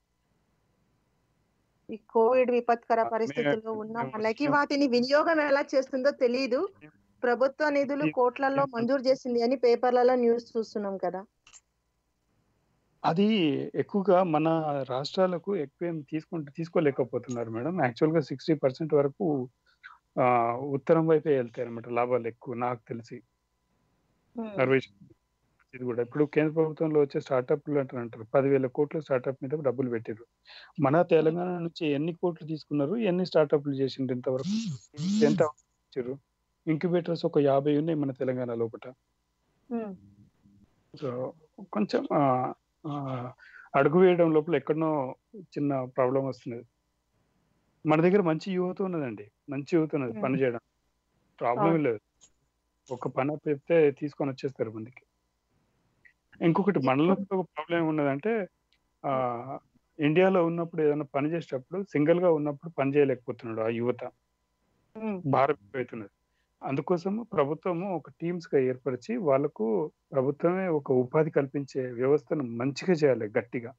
ఈ కోవిడ్ విపత్కర ఆ, పరిస్థితుల్లో మేము- ఉన్న మేము వాళ్ళకి వచ్చిన- వాటిని వినియోగం ఎలా చేస్తుందో తెలియదు ప్రభుత్వ నిధులు ఈ- కోట్లలో మంజూరు చేసింది అని పేపర్లలో న్యూస్ చూస్తున్నాం కదా అది ఎక్కువగా మన రాష్ట్రాలకు ఎక్కువ ఏం తీసుకుంటే తీసుకోలేకపోతున్నారు మేడం యాక్చువల్ గా సిక్స్టీ పర్సెంట్ వరకు ఆ, ఉత్తరం వైపే వెళ్తాయి అనమాట లాభాలు ఎక్కువ నాకు తెలిసి అరవై ఇది కూడా ఇప్పుడు కేంద్ర ప్రభుత్వంలో వచ్చే స్టార్టప్లు అంటారు అంటారు పదివేల కోట్లు స్టార్టప్ మీద డబ్బులు పెట్టారు మన తెలంగాణ నుంచి ఎన్ని కోట్లు తీసుకున్నారు ఎన్ని స్టార్టప్లు చేసిండ్రు ఇంతవరకు ఎంత ఇచ్చారు ఇంక్యుబేటర్స్ ఒక యాభై ఉన్నాయి మన తెలంగాణ లోపల ఉమ్, సో కొంచెం ఆ, ఆ, అడుగు వేయడం లోపల ఎక్కడనో చిన్న ప్రాబ్లం వస్తున్నది మన దగ్గర మంచి యువత ఉన్నదండి మంచి యువత ఉన్నది Hmm. పని చేయడం ప్రాబ్లం అవును. లేదు ఒక పని చెప్తే తీసుకొని వచ్చేస్తారు ముందుకి ఇంకొకటి మనలో ఒక ప్రాబ్లం ఉన్నదంటే ఆ ఇండియాలో ఉన్నప్పుడు ఏదైనా పని చేసేటప్పుడు సింగిల్ గా ఉన్నప్పుడు పని చేయలేకపోతున్నాడు ఆ యువత ఉమ్, భారం అవుతున్నది అందుకోసం ప్రభుత్వము ఒక టీమ్స్ గా ఏర్పరిచి వాళ్ళకు ప్రభుత్వమే ఒక ఉపాధి కల్పించే వ్యవస్థను మంచిగా చేయాలి గట్టిగా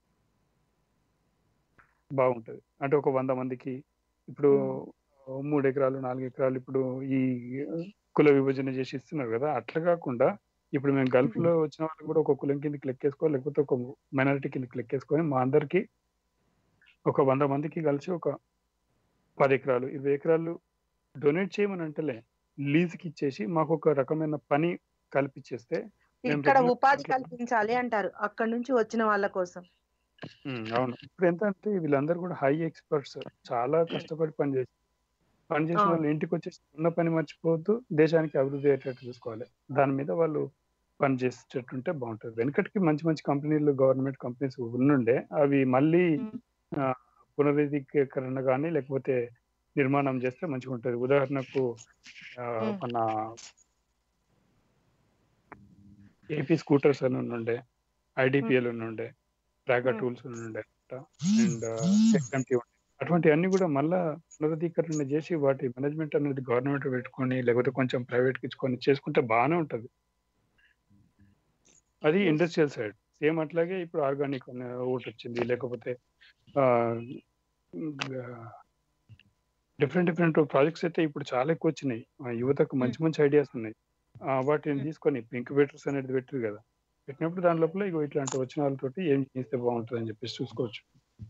బాగుంటది అంటే ఒక వంద మందికి ఇప్పుడు మూడు ఎకరాలు నాలుగు ఎకరాలు ఇప్పుడు ఈ కుల విభజన చేసి ఇస్తున్నారు కదా అట్లా కాకుండా ఇప్పుడు మేము గల్ఫ్ లో వచ్చిన వాళ్ళకి కూడా ఒక కులం కిందకి లెక్కేసుకోవాలి లేకపోతే ఒక మైనారిటీ కిందకి లెక్కేసుకొని మా అందరికి ఒక వంద మందికి కలిసి ఒక పది ఎకరాలు ఇరవై ఎకరాలు డొనేట్ చేయమని అంటలే లీజుకి ఇచ్చేసి మాకు ఒక రకమైన పని కల్పించేస్తే మేము ఇక్కడ regular- ఉపాధి కల్పించాలి అంటారు అక్కడ నుంచి వచ్చిన వాళ్ళ కోసం ఉమ్, అవును ఇప్పుడు ఎంత అంటే వీళ్ళందరూ కూడా హై ఎక్స్పర్ట్స్ చాలా కష్టపడి పని చేసి పని చేసిన అవును. వాళ్ళు ఇంటికి వచ్చేసి ఉన్న పని మర్చిపోవద్దు దేశానికి అభివృద్ధి అయ్యేటట్టు చూసుకోవాలి దాని మీద వాళ్ళు పని చేసేటట్టుంటే బాగుంటుంది వెనకటికి మంచి మంచి కంపెనీలు గవర్నమెంట్ కంపెనీస్ ఉన్నుండే అవి మళ్ళీ ఉమ్. ఆ, పునరుద్ధీకరణ కానీ లేకపోతే నిర్మాణం చేస్తే మంచిగా ఉంటుంది ఉదాహరణకు ఆ, ఉమ్. మన ఏపీ స్కూటర్స్ అని ఉండే ఐడిపిఎల్ ఉండే ట్రాగర్ ఉమ్. టూల్స్ ఉండే అండ్ ఎస్ఎంటీ ఉండే అటువంటి అన్ని కూడా మళ్ళా పునరుద్ధీకరణ చేసి వాటి మేనేజ్మెంట్ అనేది గవర్నమెంట్ పెట్టుకొని లేకపోతే కొంచెం ప్రైవేట్ ఇచ్చుకొని చేసుకుంటే బాగానే ఉంటది అది Yes. ఇండస్ట్రియల్ సైడ్ సేమ్ అట్లాగే ఇప్పుడు ఆర్గానిక్ ఒకటి వచ్చింది లేకపోతే డిఫరెంట్ డిఫరెంట్ ప్రాజెక్ట్స్ అయితే ఇప్పుడు చాలా ఎక్కువ వచ్చినాయి ఆ, యువతకు మంచి మంచి ఐడియాస్ ఉన్నాయి ఆ, వాటిని Hmm. తీసుకొని ఇంక్యుబేటర్స్ అనేది పెట్టారు కదా పెట్టినప్పుడు దాని లోపల ఇగో ఇట్లాంటి వచ్చిన వాళ్ళతోటి ఏం చేస్తే బాగుంటుంది అని చెప్పేసి చూసుకోవచ్చు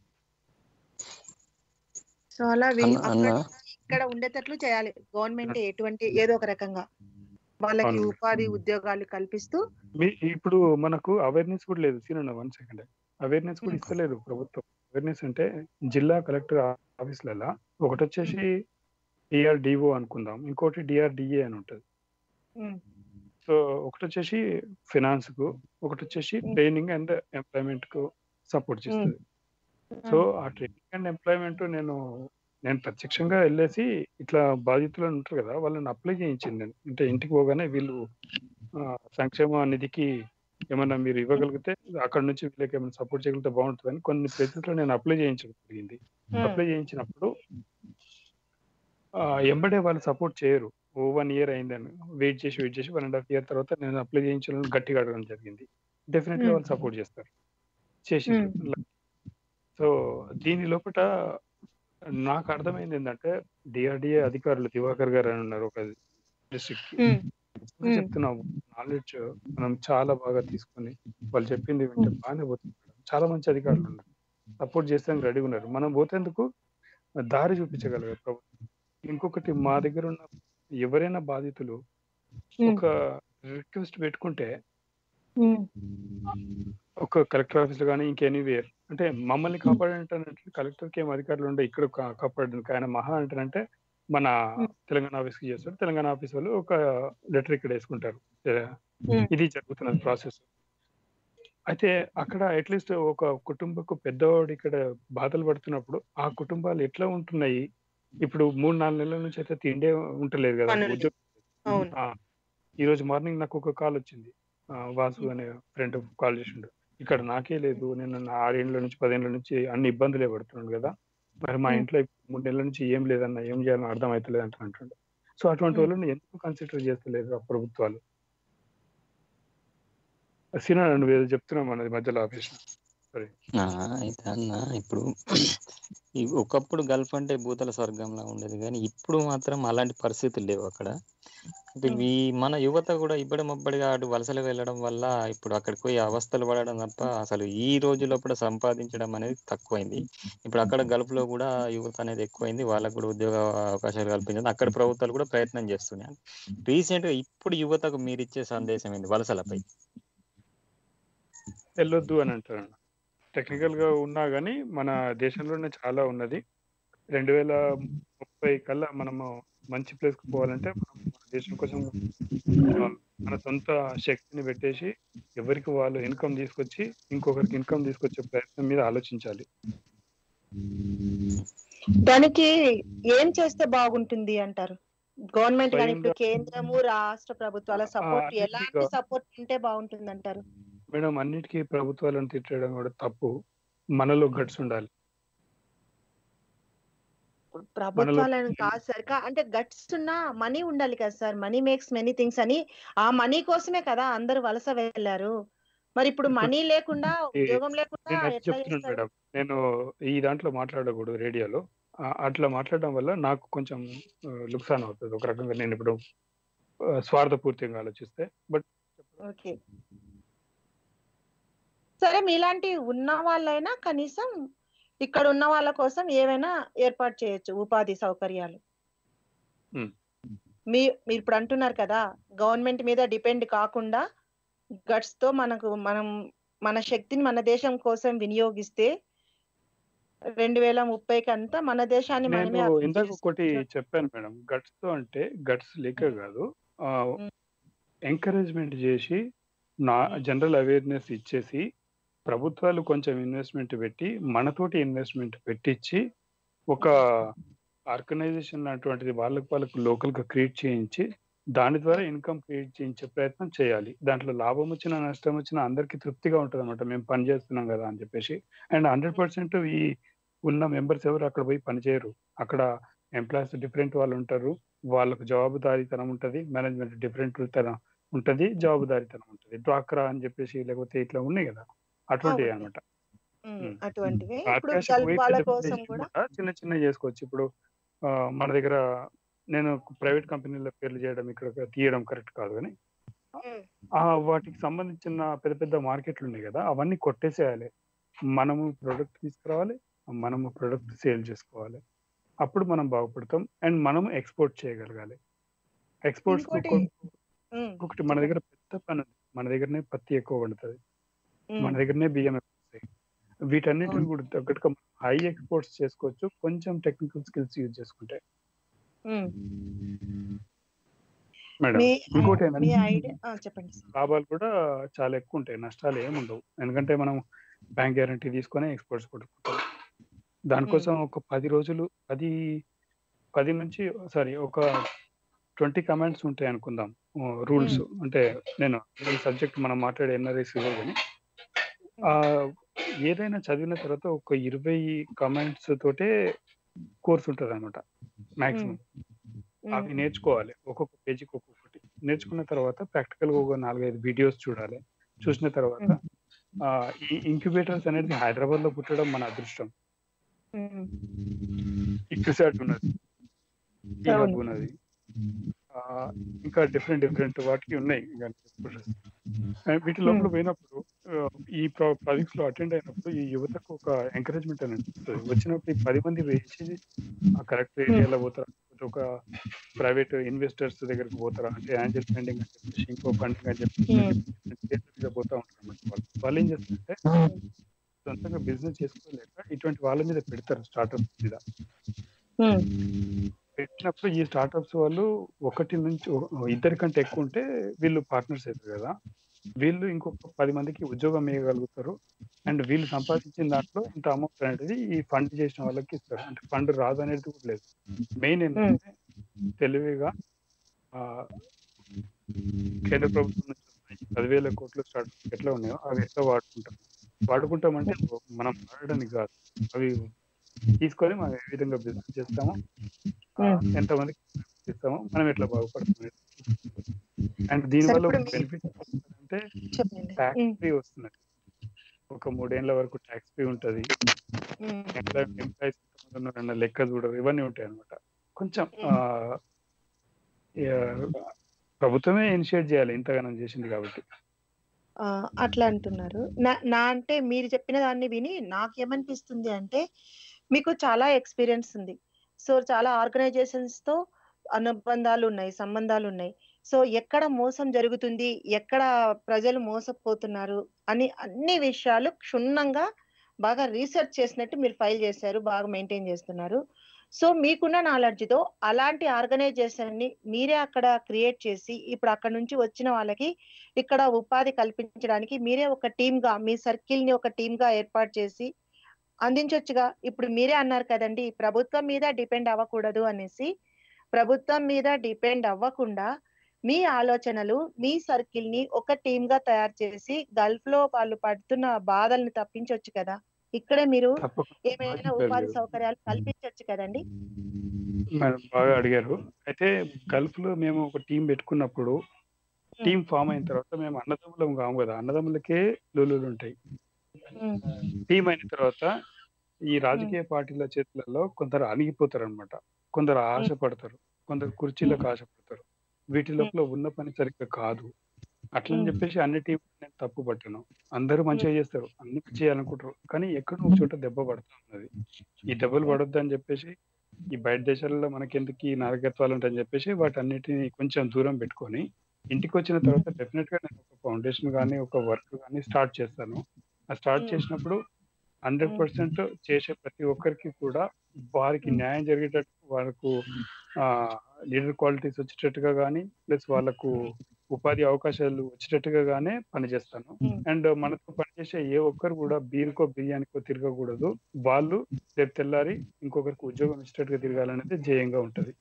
సో అలా వీ- అన్న అక్కడ అన్న నుంచి ఇక్కడ ఉండేటట్లు చేయాలి గవర్నమెంట్ ఎటువంటి ఏదో ఒక రకంగా వాళ్ళకి అవును. ఉపాధి ఉద్యోగాలు కల్పిస్తూ మీ ఇప్పుడు మనకు అవేర్నెస్ కూడా లేదు సీన్ వన్ సెకండ్ అవేర్నెస్ కూడా Hmm. ఇస్తలేదు ప్రభుత్వం అవేర్నెస్ అంటే జిల్లా కలెక్టర్ ఆఫీసులలో ఒకటి వచ్చేసి డిఆర్డిఓ అనుకుందాం ఇంకోటి డిఆర్డిఏ అని ఉంటుంది ఉమ్, సో ఒకటి వచ్చేసి ఫినాన్స్ కు ఒకటి వచ్చేసి Hmm. ట్రైనింగ్ అండ్ ఎంప్లాయ్మెంట్ కు సపోర్ట్ చేస్తుంది సో ఆ ట్రైనింగ్ అండ్ ఎంప్లాయ్మెంట్ నేను నేను ప్రత్యక్షంగా వెళ్ళేసి ఇట్లా బాధితులు ఉంటారు కదా వాళ్ళని అప్లై చేయించింది నేను అంటే ఇంటికి పోగానే వీళ్ళు ఆ, సంక్షేమ నిధికి ఏమన్నా మీరు ఇవ్వగలిగితే అక్కడ నుంచి వీళ్ళకి ఏమైనా సపోర్ట్ చేయగలిగితే బాగుంటుందని కొన్ని ప్లేసెస్ లో నేను అప్లై చేయించడం జరిగింది ఉమ్, అప్లై చేయించినప్పుడు ఆ, ఎంబడే వాళ్ళు సపోర్ట్ చేయరు ఓ వన్ ఇయర్ అయిందని వెయిట్ చేసి వెయిట్ చేసి వన్ అండ్ హాఫ్ ఇయర్ తర్వాత నేను అప్లై చేయించాలని గట్టిగా అడగడం జరిగింది డెఫినెట్గా Hmm. వాళ్ళు సపోర్ట్ చేస్తారు చేసి Hmm. సో దీని లోపల నాకు అర్థమైంది ఏంటంటే డిఆర్డిఏ అధికారులు దివాకర్ గారు అని ఉన్నారు ఒక డిస్ట్రిక్ట్ ఉమ్, Hmm. చెప్తున్నాం నాలెడ్జ్ మనం చాలా బాగా తీసుకొని వాళ్ళు చెప్పింది వింటే Hmm. బాగానే పోతుంది చాలా మంచి అధికారులు ఉన్నారు సపోర్ట్ చేస్తానికి రెడీగా ఉన్నారు మనం పోతేందుకు దారి చూపించగలగాలి ప్రభుత్వం ఇంకొకటి మా దగ్గర ఉన్న ఎవరైనా బాధితులు ఉమ్, ఒక రిక్వెస్ట్ పెట్టుకుంటే ఉమ్, ఒక కలెక్టర్ ఆఫీస్ లో కానీ ఇంకెనీవేర్ అంటే మమ్మల్ని కాపాడంటే కలెక్టర్ కి ఏం అధికారులు ఉండే ఇక్కడ కా- కాపాడడానికి ఆయన మహా అంటారంటే మన Hmm. తెలంగాణ ఆఫీస్ కి చేస్తారు తెలంగాణ ఆఫీస్ వాళ్ళు ఒక లెటర్ ఇక్కడ వేసుకుంటారు Hmm. ఇది జరుగుతున్నది ప్రాసెస్ అయితే అక్కడ అట్లీస్ట్ ఒక కుటుంబకు పెద్దవాడు ఇక్కడ బాధలు పడుతున్నప్పుడు ఆ కుటుంబాలు ఎట్లా ఉంటున్నాయి ఇప్పుడు మూడు నాలుగు నెలల నుంచి అయితే తిండే ఉంటలేదు కదా పనులు. ఉద్యోగం అవును ఆ, ఈ రోజు మార్నింగ్ నాకు ఒక కాల్ వచ్చింది ఆ, వాసు అనే ఫ్రెండ్ కాల్ చేసిండు ఇక్కడ నాకే లేదు నేను నా ఆరేళ్ళ నుంచి పదేళ్ళ నుంచి అన్ని ఇబ్బందులే పడుతున్నాను కదా మరి మా Hmm. ఇంట్లో ఇప్పుడు మూడు నెలల నుంచి ఏం లేదన్న ఏం చేయాలని అర్థం అవుతలేదు అంట అంటుండు సో అటువంటి Hmm. వాళ్ళని ఎందుకు కన్సిడర్ చేస్తలేదు ఆ ప్రభుత్వాలు సీనా నువ్వు ఏదో చెప్తున్నావు అన్నది మధ్యలో ఆపేసిన ఆ, అయితే అన్న ఇప్పుడు ఈ ఒకప్పుడు గల్ఫ్ అంటే భూతల స్వర్గంలా ఉండేది కానీ ఇప్పుడు మాత్రం అలాంటి పరిస్థితులు లేవు అక్కడ అంటే Hmm. ఈ మన యువత కూడా ఇబ్బడమబ్బడిగా అటు వలసలు వెళ్ళడం వల్ల ఇప్పుడు అక్కడికి పోయి అవస్థలు పడడం తప్ప అసలు ఈ రోజుల్లో కూడా సంపాదించడం అనేది తక్కువైంది ఇప్పుడు అక్కడ గల్ఫ్ లో కూడా యువత అనేది ఎక్కువైంది వాళ్ళకు కూడా ఉద్యోగ అవకాశాలు కల్పించడం అక్కడ ప్రభుత్వాలు కూడా ప్రయత్నం చేస్తున్నాయి రీసెంట్ గా ఇప్పుడు యువతకు మీరు ఇచ్చే సందేశం ఏంది వలసలపై వెళ్ళొద్దు అని అంటారు టెక్నికల్ గా ఉన్నా కానీ మన దేశంలోనే చాలా ఉన్నది రెండు వేల ముప్పై కల్లా మనము మంచి ప్లేస్ కు పోవాలంటే మనం మన దేశం కోసం ఆ, మన సొంత శక్తిని పెట్టేసి ఎవరికి వాళ్ళు ఇన్కమ్ తీసుకొచ్చి ఇంకొకరికి ఇన్కమ్ తీసుకొచ్చే ప్రయత్నం మీద ఆలోచించాలి దానికి ఏం చేస్తే బాగుంటుంది అంటారు గవర్నమెంట్ కానీ ఇప్పుడు స్వయంగా- కేంద్రము రాష్ట్ర ప్రభుత్వాల సపోర్ట్ అన్నిటిగా- ఎలాంటి సపోర్ట్ ఉంటే బాగుంటుంది అంటారు మేడం అన్నిటికీ ప్రభుత్వాలను తిట్టడం కూడా తప్పు మనలో గట్స్ ఉండాలి ఇప్పుడు ప్రభుత్వాలను కాదు సార్ కా- అంటే గట్స్ ఉన్న మనీ ఉండాలి కదా sir money makes many things అని ఆ మనీ కోసమే కదా అందరూ వలస వెళ్ళారు మరి ఇప్పుడు మనీ లేకుండా ఉద్యోగం లేకుండా నేను అది ఎట్లా చెప్తున్నాను చేస్తారు మేడం నేను ఈ దాంట్లో మాట్లాడకూడదు రేడియోలో ఆ, అట్లా మాట్లాడడం వల్ల నాకు కొంచెం లుక్సాన్ అవుతుంది ఒక రకంగా నేను ఇప్పుడు ఆ, స్వార్థపూర్తిగా ఆలోచిస్తే బట్ ఓకే సరే మీలాంటి ఉన్న వాళ్ళైనా కనీసం ఇక్కడ ఉన్న వాళ్ళ కోసం ఏవైనా ఏర్పాటు చేయొచ్చు ఉపాధి సౌకర్యాలు మ్. మీ మీరు ఇప్పుడు అంటున్నారు కదా గవర్నమెంట్ మీద డిపెండ్ కాకుండా గట్స్ తో మనకు మనం మన శక్తిని మన దేశం కోసం వినియోగిస్తే రెండు వేల ముప్పైకి అంతా మన దేశాన్ని మనమే నేను అభివృద్ధి ఇందాక ఒకటి చేసుకోవచ్చు. చెప్పాను మేడం గట్స్ తో అంటే గట్స్ లేక కాదు మ్. ఎంకరేజ్మెంట్ చేసి నా మ్. జనరల్ అవేర్నెస్ ఇచ్చేసి ప్రభుత్వాలు కొంచెం ఇన్వెస్ట్మెంట్ పెట్టి మనతోటి ఇన్వెస్ట్మెంట్ పెట్టించి ఒక ఆర్గనైజేషన్ అటువంటిది వాళ్ళకి వాళ్ళకు లోకల్ గా క్రియేట్ చేయించి దాని ద్వారా ఇన్కమ్ క్రియేట్ చేయించే ప్రయత్నం చేయాలి దాంట్లో లాభం వచ్చినా నష్టం వచ్చినా అందరికీ తృప్తిగా ఉంటుంది అనమాట మేము పని చేస్తున్నాం కదా అని చెప్పేసి అండ్ హండ్రెడ్ పర్సెంట్ ఈ ఉన్న మెంబర్స్ ఎవరు అక్కడ పోయి పని చేయరు అక్కడ ఎంప్లాయీస్ డిఫరెంట్ వాళ్ళు ఉంటారు వాళ్ళకు జవాబుదారీతనం ఉంటుంది మేనేజ్మెంట్ డిఫరెంట్ తనం ఉంటది జవాబుదారీతనం ఉంటుంది డ్వాక్రా అని చెప్పేసి లేకపోతే ఇట్లా ఉన్నాయి కదా అటువంటివి అవును. అనమాట మ్, మ్. అటువంటివి ఇప్పుడు ఆకాశ గల్ఫ్ పోయి వాళ్ళ పెద్ద పెద్ద కోసం చేసి కూడా కూడా చిన్న చిన్న చేసుకోవచ్చు ఇప్పుడు ఆ, మన దగ్గర నేను ప్రైవేట్ కంపెనీల పేర్లు చేయడం ఇక్కడ తీయడం కరెక్ట్ కాదు కానీ మ్, ఆ వాటికి సంబంధించిన పెద్ద పెద్ద మార్కెట్లు ఉన్నాయి కదా అవన్నీ కొట్టేసేయాలి మనము ప్రొడక్ట్ తీసుకురావాలి మనము ప్రొడక్ట్ సేల్ చేసుకోవాలి అప్పుడు మనం బాగుపడతాం అండ్ మనం ఎక్స్పోర్ట్ చేయగలగాలి ఎక్స్పోర్ట్స్ ఇంకోటి మ్, ఒకటి మన దగ్గర పెద్ద పని ఉంది మన దగ్గరనే పత్తి ఎక్కువ పండుతుంది మ్, మన దగ్గరనే బియ్యం ఎక్కువ వస్తాయి వీటన్నిటిని అవును. కూడా తగ్గట్టుగా హై ఎక్స్పోర్ట్స్ చేసుకోవచ్చు కొంచెం టెక్నికల్ స్కిల్స్ యూజ్ చేసుకుంటే మ్. మేడం మీ ఇంకోటి మీ ఏంటంటే ఐడియా ఆ, చెప్పండి సార్. లాభాలు కూడా చాలా ఎక్కువ ఉంటాయి నష్టాలు ఏమి ఉండవు ఎందుకంటే మనం బ్యాంక్ గ్యారంటీ తీసుకొని ఎక్స్పోర్ట్స్ కొట్టుకుంటాం దానికోసం ఒక పది రోజులు పది పది నుంచి సారీ ఒక ట్వంటీ కమాండ్స్ ఉంటాయి అనుకుందాం రూల్స్ అంటే నేను ఈ సబ్జెక్ట్ మనం మాట్లాడే ఎన్ఆర్ఐస్ కానీ ఆ, ఏదైనా చదివిన తర్వాత ఒక ఇరవై కమాండ్స్ తోటే కోర్స్ ఉంటుంది అనమాట మాక్సిమం మ్, అవి నేర్చుకోవాలి ఒక్కొక్క పేజీకి ఒక్కొక్కటి నేర్చుకున్న తర్వాత ప్రాక్టికల్ గా ఒక నాలుగైదు వీడియోస్ చూడాలి చూసిన తర్వాత ఆ, ఈ ఇంక్యుబేటర్స్ అనేది హైదరాబాద్ లో పుట్టడం మన అదృష్టం మ్, ఇక్విసాట్ ఉన్నది ఈ అవును. హబ్ ఉన్నది ఆ, ఇంకా డిఫరెంట్ డిఫరెంట్ వాటికి ఉన్నాయి ఇంకా exposures. అండ్ వీటి లోపల Hmm. పోయినప్పుడు ఆ, ఈ ప్రాజెక్ట్స్ లో అటెండ్ అయినప్పుడు ఈ యువతకు ఒక ఎంకరేజ్మెంట్ అని అనిపిస్తుంది వచ్చినప్పుడు ఈ పది మంది వేసి ఆ కరెక్ట్ ఏరియాలో పోతారా లేకపోతే ఒక ప్రైవేట్ ఇన్వెస్టర్స్ దగ్గరికి పోతారా అంటే యాంజల్ ఫండింగ్ అని చెప్పేసి ఇంకో ఫండింగ్ అని చెప్పేసి Hmm. పోతా ఉంటారు అన్నమాట వాళ్ళు వాళ్ళు ఏం చేస్తారంటే సొంతంగా బిజినెస్ చేసుకోలేక ఇటువంటి వాళ్ళ మీద పెడతారు స్టార్ట్అప్ మీద మ్, పెట్టినప్పుడు ఈ స్టార్ట్అప్స్ వాళ్ళు ఒకటి నుంచి ఓ- ఇద్దరి కంటే ఎక్కువ ఉంటే వీళ్ళు పార్ట్నర్స్ అవుతారు కదా వీళ్ళు ఇంకొక పది మందికి ఉద్యోగం ఇవ్వగలుగుతారు అండ్ వీళ్ళు సంపాదించిన దాంట్లో ఇంత అమౌంట్ అనేది ఈ ఫండ్ చేసిన వాళ్ళకి ఇస్తారు అంటే ఫండ్ రాదు అనేది కూడా లేదు మెయిన్ ఏంటంటే తెలివిగా ఆ, కేంద్ర ప్రభుత్వం నుంచి వస్తున్న ఈ పదివేల కోట్ల స్టార్ట్అప్ ఎట్లా ఉన్నాయో అవి ఎట్లా వాడుకుంటాం వాడుకుంటామంటే మనం వాడడానికి కాదు అవి తీసుకొని మనం ఏ విధంగా బిజినెస్ చేస్తామో ఆ, Hmm. ఎంతమందికి ఇస్తామో మనం ఎట్లా బాగుపడుతుంది అండ్ దీనివల్ల ఇప్పుడు ఒక మీ- బెనిఫిట్ అంటే చెప్పండి ట్యాక్స్ మ్, ఫ్రీ వస్తుంది ఒక మూడేళ్ల వరకు ట్యాక్స్ ఫ్రీ ఉంటది మ్, ఎంప్లాయీస్ ఉన్నారన్న లెక్క చూడరు ఇవన్నీ ఉంటాయి అనమాట కొంచెం ఆ, ఆ, ప్రభుత్వమే ఇనిషియేట్ చేయాలి ఇంతగానం చేసింది కాబట్టి ఆ, అట్లా అంటున్నారు నా నా అంటే మీరు చెప్పిన దాన్ని విని నాకేమనిపిస్తుంది అంటే మీకు చాలా ఎక్స్పీరియన్స్ ఉంది సో చాలా ఆర్గనైజేషన్స్ తో అనుబంధాలు ఉన్నాయి సంబంధాలు ఉన్నాయి సో ఎక్కడ మోసం జరుగుతుంది ఎక్కడ ప్రజలు మోసపోతున్నారు అని అన్ని విషయాలు క్షుణ్ణంగా బాగా రీసెర్చ్ చేసినట్టు మీరు ఫైల్ చేశారు బాగా మెయింటైన్ చేస్తున్నారు సో మీకున్న నాలెడ్జ్ తో అలాంటి ఆర్గనైజేషన్ ని మీరే అక్కడ క్రియేట్ చేసి ఇప్పుడు అక్కడ నుంచి వచ్చిన వాళ్ళకి ఇక్కడ ఉపాధి కల్పించడానికి మీరే ఒక టీమ్ గా మీ సర్కిల్ ని ఒక టీమ్ గా ఏర్పాటు చేసి అందించొచ్చుగా ఇప్పుడు మీరే అన్నారు కదండి ప్రభుత్వం మీద డిపెండ్ అవ్వకూడదు అనేసి ప్రభుత్వం మీద డిపెండ్ అవ్వకుండా మీ ఆలోచనలు మీ సర్కిల్ ని ఒక టీమ్ గా తయారు చేసి గల్ఫ్ లో వాళ్ళు పడుతున్న బాధల్ని తప్పించొచ్చు కదా ఇక్కడే మీరు తప్పకుండా ఏమైనా బాగా ఉపాధి చెప్పారు. సౌకర్యాలు కల్పించొచ్చు కదండి మేడం బాగా అడిగారు అయితే గల్ఫ్ లో మేము ఒక టీం పెట్టుకున్నప్పుడు టీం ఫామ్ అయిన తర్వాత మేము అన్నదమ్ములం కాము కదా అన్నదమ్ములకే లొల్లులు ఉంటాయి ఉమ్, టీం అయిన తర్వాత ఈ రాజకీయ పార్టీల చేతులలో కొందరు అణిగిపోతారు అనమాట కొందరు ఆశపడతారు కొందరు కుర్చీలకు ఆశపడతారు వీటి లోపల ఉన్న పని సరిగ్గా కాదు అట్లని మ్మ్. చెప్పేసి అన్ని టీం నేను తప్పు పట్టను అందరూ మంచిగా చేస్తారు అన్ని చేయాలనుకుంటారు కానీ ఎక్కడో ఒక చోట దెబ్బ పడుతూ ఉన్నది ఈ దెబ్బలు పడొద్దు అని చెప్పేసి ఈ బయట దేశాలలో మనకెందుకు ఈ నాయకత్వాలు ఉంటాయని చెప్పేసి వాటన్నిటిని కొంచెం దూరం పెట్టుకొని ఇంటికి వచ్చిన తర్వాత డెఫినెట్ గా నేను ఒక ఫౌండేషన్ కానీ ఒక వర్క్ కానీ స్టార్ట్ చేస్తాను ఆ స్టార్ట్ మ్మ్. చేసినప్పుడు హండ్రెడ్ పర్సెంట్ చేసే ప్రతి ఒక్కరికి కూడా వారికి మ్మ్. న్యాయం జరిగేటట్టు వాళ్ళకు లీడర్ క్వాలిటీస్ వచ్చేటట్టుగా కానీ ప్లస్ వాళ్ళకు ఉపాధి అవకాశాలు వచ్చేటట్టుగా గానే పనిచేస్తాను మ్మ్. అండ్ మనతో పనిచేసే ఏ ఒక్కరు కూడా బీరుకో బిర్యానీకో తిరగకూడదు వాళ్ళు రేపు తెల్లారి ఇంకొకరికి ఉద్యోగం ఇచ్చేటట్టుగా తిరగాలనేది ధ్యేయంగా ఉంటది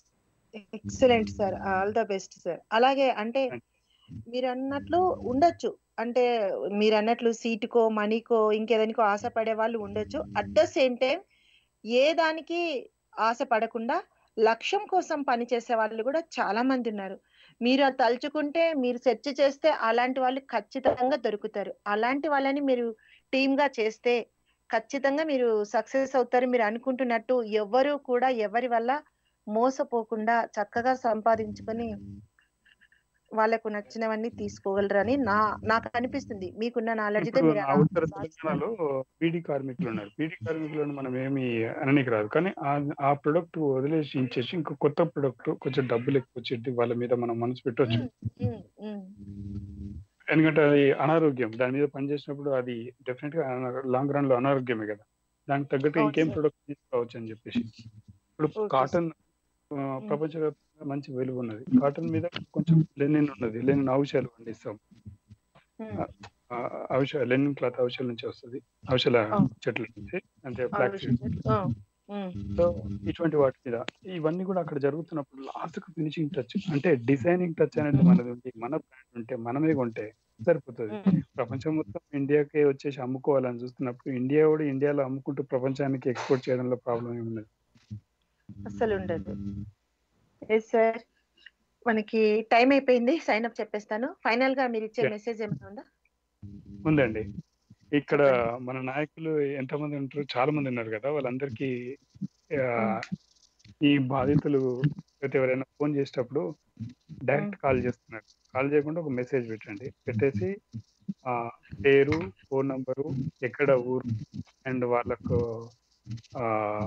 excellent sir all the best sir అలాగే అంటే మీరు అన్నట్లు ఉండొచ్చు అంటే మీరు అన్నట్లు సీటుకో మనీకో ఇంకేదానికో ఆశపడే వాళ్ళు ఉండొచ్చు అట్ ద సేమ్ టైం ఏ దానికి ఆశ పడకుండా లక్ష్యం కోసం పనిచేసే వాళ్ళు కూడా చాలా మంది ఉన్నారు మీరు అది తలుచుకుంటే మీరు సెర్చ్ చేస్తే అలాంటి వాళ్ళు ఖచ్చితంగా దొరుకుతారు అలాంటి వాళ్ళని మీరు టీమ్ గా చేస్తే ఖచ్చితంగా మీరు సక్సెస్ అవుతారు మీరు అనుకుంటున్నట్టు ఎవరు కూడా ఎవరి వల్ల మోసపోకుండా చక్కగా సంపాదించుకొని వాళ్ళకు నచ్చినవన్నీ తీసుకోగలరని నా నాకు అనిపిస్తుంది మీకున్న నాలెడ్జ్ తో ఇప్పుడు మీరు నా అలా ఉత్తర భావిస్తున్నారు. తెలంగాణలో పీడీ కార్మికులు ఉన్నారు పీడీ కార్మికులను మనం ఏమి అననికి రాదు కానీ ఆ- ఆ ప్రొడక్ట్ వదిలేసి ఇచ్చేసి ఇంకో కొత్త ప్రొడక్ట్ కొంచెం డబ్బులు ఎక్కువ వచ్చేది వాళ్ళ మీద మనం మనసు పెట్టవచ్చు ఉమ్, ఉమ్, ఎందుకంటే అది అనారోగ్యం దాని మీద పనిచేసినప్పుడు అది డెఫినెట్ గా లాంగ్ రన్ లో అనారోగ్యమే కదా దానికి తగ్గట్టు అవును ఇంకేం సార్. ప్రొడక్ట్ తీసుకోవచ్చు అని చెప్పేసి ఇప్పుడు Okay, కాటన్ ప్రపంచవ్యాప్తంగా మంచి వెలుగు ఉన్నది కాటన్ మీద కొంచెం లెనిన్ ఉన్నది లెనిన్ ఔషధాలు పండిస్తాం ఉమ్, ఆ, ఔషధ లెనిన్ క్లాత్ ఔషధాల నుంచి వస్తుంది ఔషధ Oh. చెట్ల నుంచి అంటే బ్లాక్ అవును సార్. ఆ, ఉమ్, సో ఇటువంటి వాటి మీద ఇవన్నీ కూడా అక్కడ జరుగుతున్నప్పుడు లాస్ట్ కు ఫినిషింగ్ టచ్ అంటే డిజైనింగ్ టచ్ అనేది మనది ఉంటే మన బ్రాండ్ ఉంటే మనమే కొంటే సరిపోతుంది ఉమ్, ప్రపంచం మొత్తం ఇండియాకే వచ్చేసి అమ్ముకోవాలని చూస్తున్నప్పుడు ఇండియా కూడా ఇండియాలో అమ్ముకుంటూ ప్రపంచానికి ఎక్స్పోర్ట్ చేయడంలో ప్రాబ్లం ఏమున్నది అస్సలు ఉండదు ఎస్ సార్ మనకి టైం అయిపోయింది సైన్ అప్ చెప్పేస్తాను ఫైనల్ గా మీరు ఇచ్చే Yeah. మెసేజ్ ఏమైనా ఉందా ఉందండి ఇక్కడ మన నాయకులు ఎంతమంది ఉంటారు చాలా మంది ఉన్నారు కదా వాళ్ళందరికీ ఆ, ఈ బాధితులు లేకపోతే ఎవరైనా ఫోన్ చేసేటప్పుడు డైరెక్ట్ కాల్ చేస్తున్నారు కాల్ చేయకుండా ఒక మెసేజ్ పెట్టండి పెట్టేసి ఆ పేరు ఫోన్ నంబరు ఎక్కడ ఊరు అండ్ వాళ్ళకు ఆ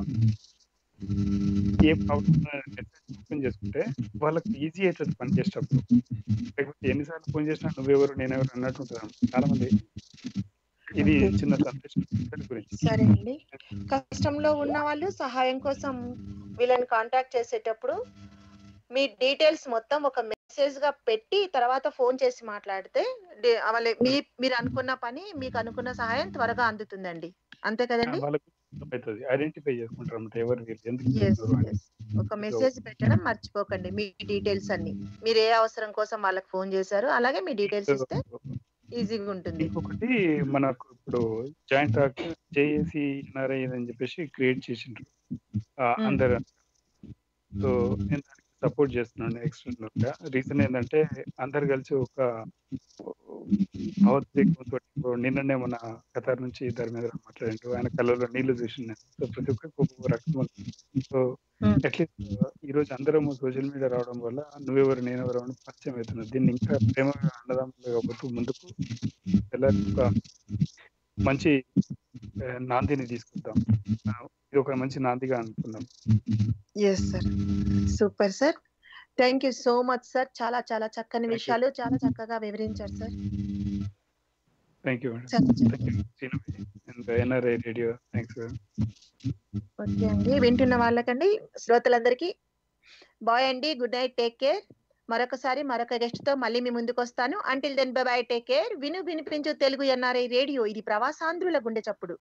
ఏ ప్రాబ్లం ఓపెన్ చేసుకుంటే వాళ్ళకి ఈజీ అవుతుంది పని చేసేటప్పుడు లేకపోతే ఎన్నిసార్లు ఫోన్ చేసినా నువ్వెవరు నేనెవరు అన్నట్టు ఉంటుంది చాలా మంది ఇది Okay. చిన్న సందేశం అందరి గురించి సరే అండి కష్టంలో ఉన్న వాళ్ళు సహాయం కోసం వీళ్ళని కాంటాక్ట్ చేసేటప్పుడు మీ డీటెయిల్స్ మొత్తం ఒక మెసేజ్ గా పెట్టి తర్వాత ఫోన్ చేసి మాట్లాడితే డి- వాళ్ళ- మీ మీరు అనుకున్న పని మీకు అనుకున్న సహాయం త్వరగా అందుతుందండి అంతే కదండి వాళ్ళకి అవుతుంది ఐడెంటిఫై చేసుకుంటారు అన్నమాట ఎవరు వీళ్ళు ఎందుకు Yes, చేస్తున్నారు అని. yes. ఒక మెసేజ్ పెట్టడం మర్చిపోకండి మీ డీటెయిల్స్ అన్ని మీరు ఏ అవసరం కోసం వాళ్ళకి ఫోన్ చేశారు అలాగే మీ డీటెయిల్స్ ఇస్తే ఈజీగా ఉంటుంది ఇంకొకటి మనకు ఇప్పుడు జాయింట్ జేఏసి ఎన్ఆర్ఐ అని చెప్పేసి క్రియేట్ చేసిండ్రు ఆ, Hmm. అందరు సో నేను దానికి సపోర్ట్ చేస్తున్నాను ఎక్స్టర్నల్ గా రీజన్ ఏంటంటే అందరు కలిసి ఒక భావోద్వేగంతో ఇప్పుడు నిన్ననే మన ఖతార్ నుంచి ధర్మేంద్ర మాట్లాడిండు ఆయన కళ్ళలో నీళ్లు చూసిన సో ప్రతి ఒక్కరికి ఒక్కొక్క రకం ఉంది. So Hmm. అట్లీస్ట్ ఈ రోజు అందరం సోషల్ మీడియా రావడం వల్ల నువ్వెవరు నేనెవరు అని పరిచయం అవుతున్నది దీన్ని ఇంకా ప్రేమగా అన్నదమ్ములుగా పోతూ ముందుకు ಎಲ್ಲರಿಗೂ ఒక మంచి ఆ, నాందిని తీసుకుందాం ఆ, ఇది ఒక మంచి నాందిగా అనుకుందాం yes sir super sir thank you so much sir చాలా చాలా చక్కని Thank you. విషయాలు చాలా చక్కగా వివరించారు సార్ థ్యాంక్ యూ మేడం చాలా చాలా thank you Seenu and NRI radio thanks okay అండి వింటున్న వాళ్ళకండి శ్రోతలందరికీ బాయ్ అండి గుడ్ నైట్ టేక్ కేర్ మరొకసారి మరొక గెస్ట్ తో మళ్ళీ మీ ముందుకు వస్తాను until then bye take care విను వినిపించు తెలుగు ఎన్ఆర్ఐ రేడియో ఇది ప్రవాసాంధ్రుల గుండె చప్పుడు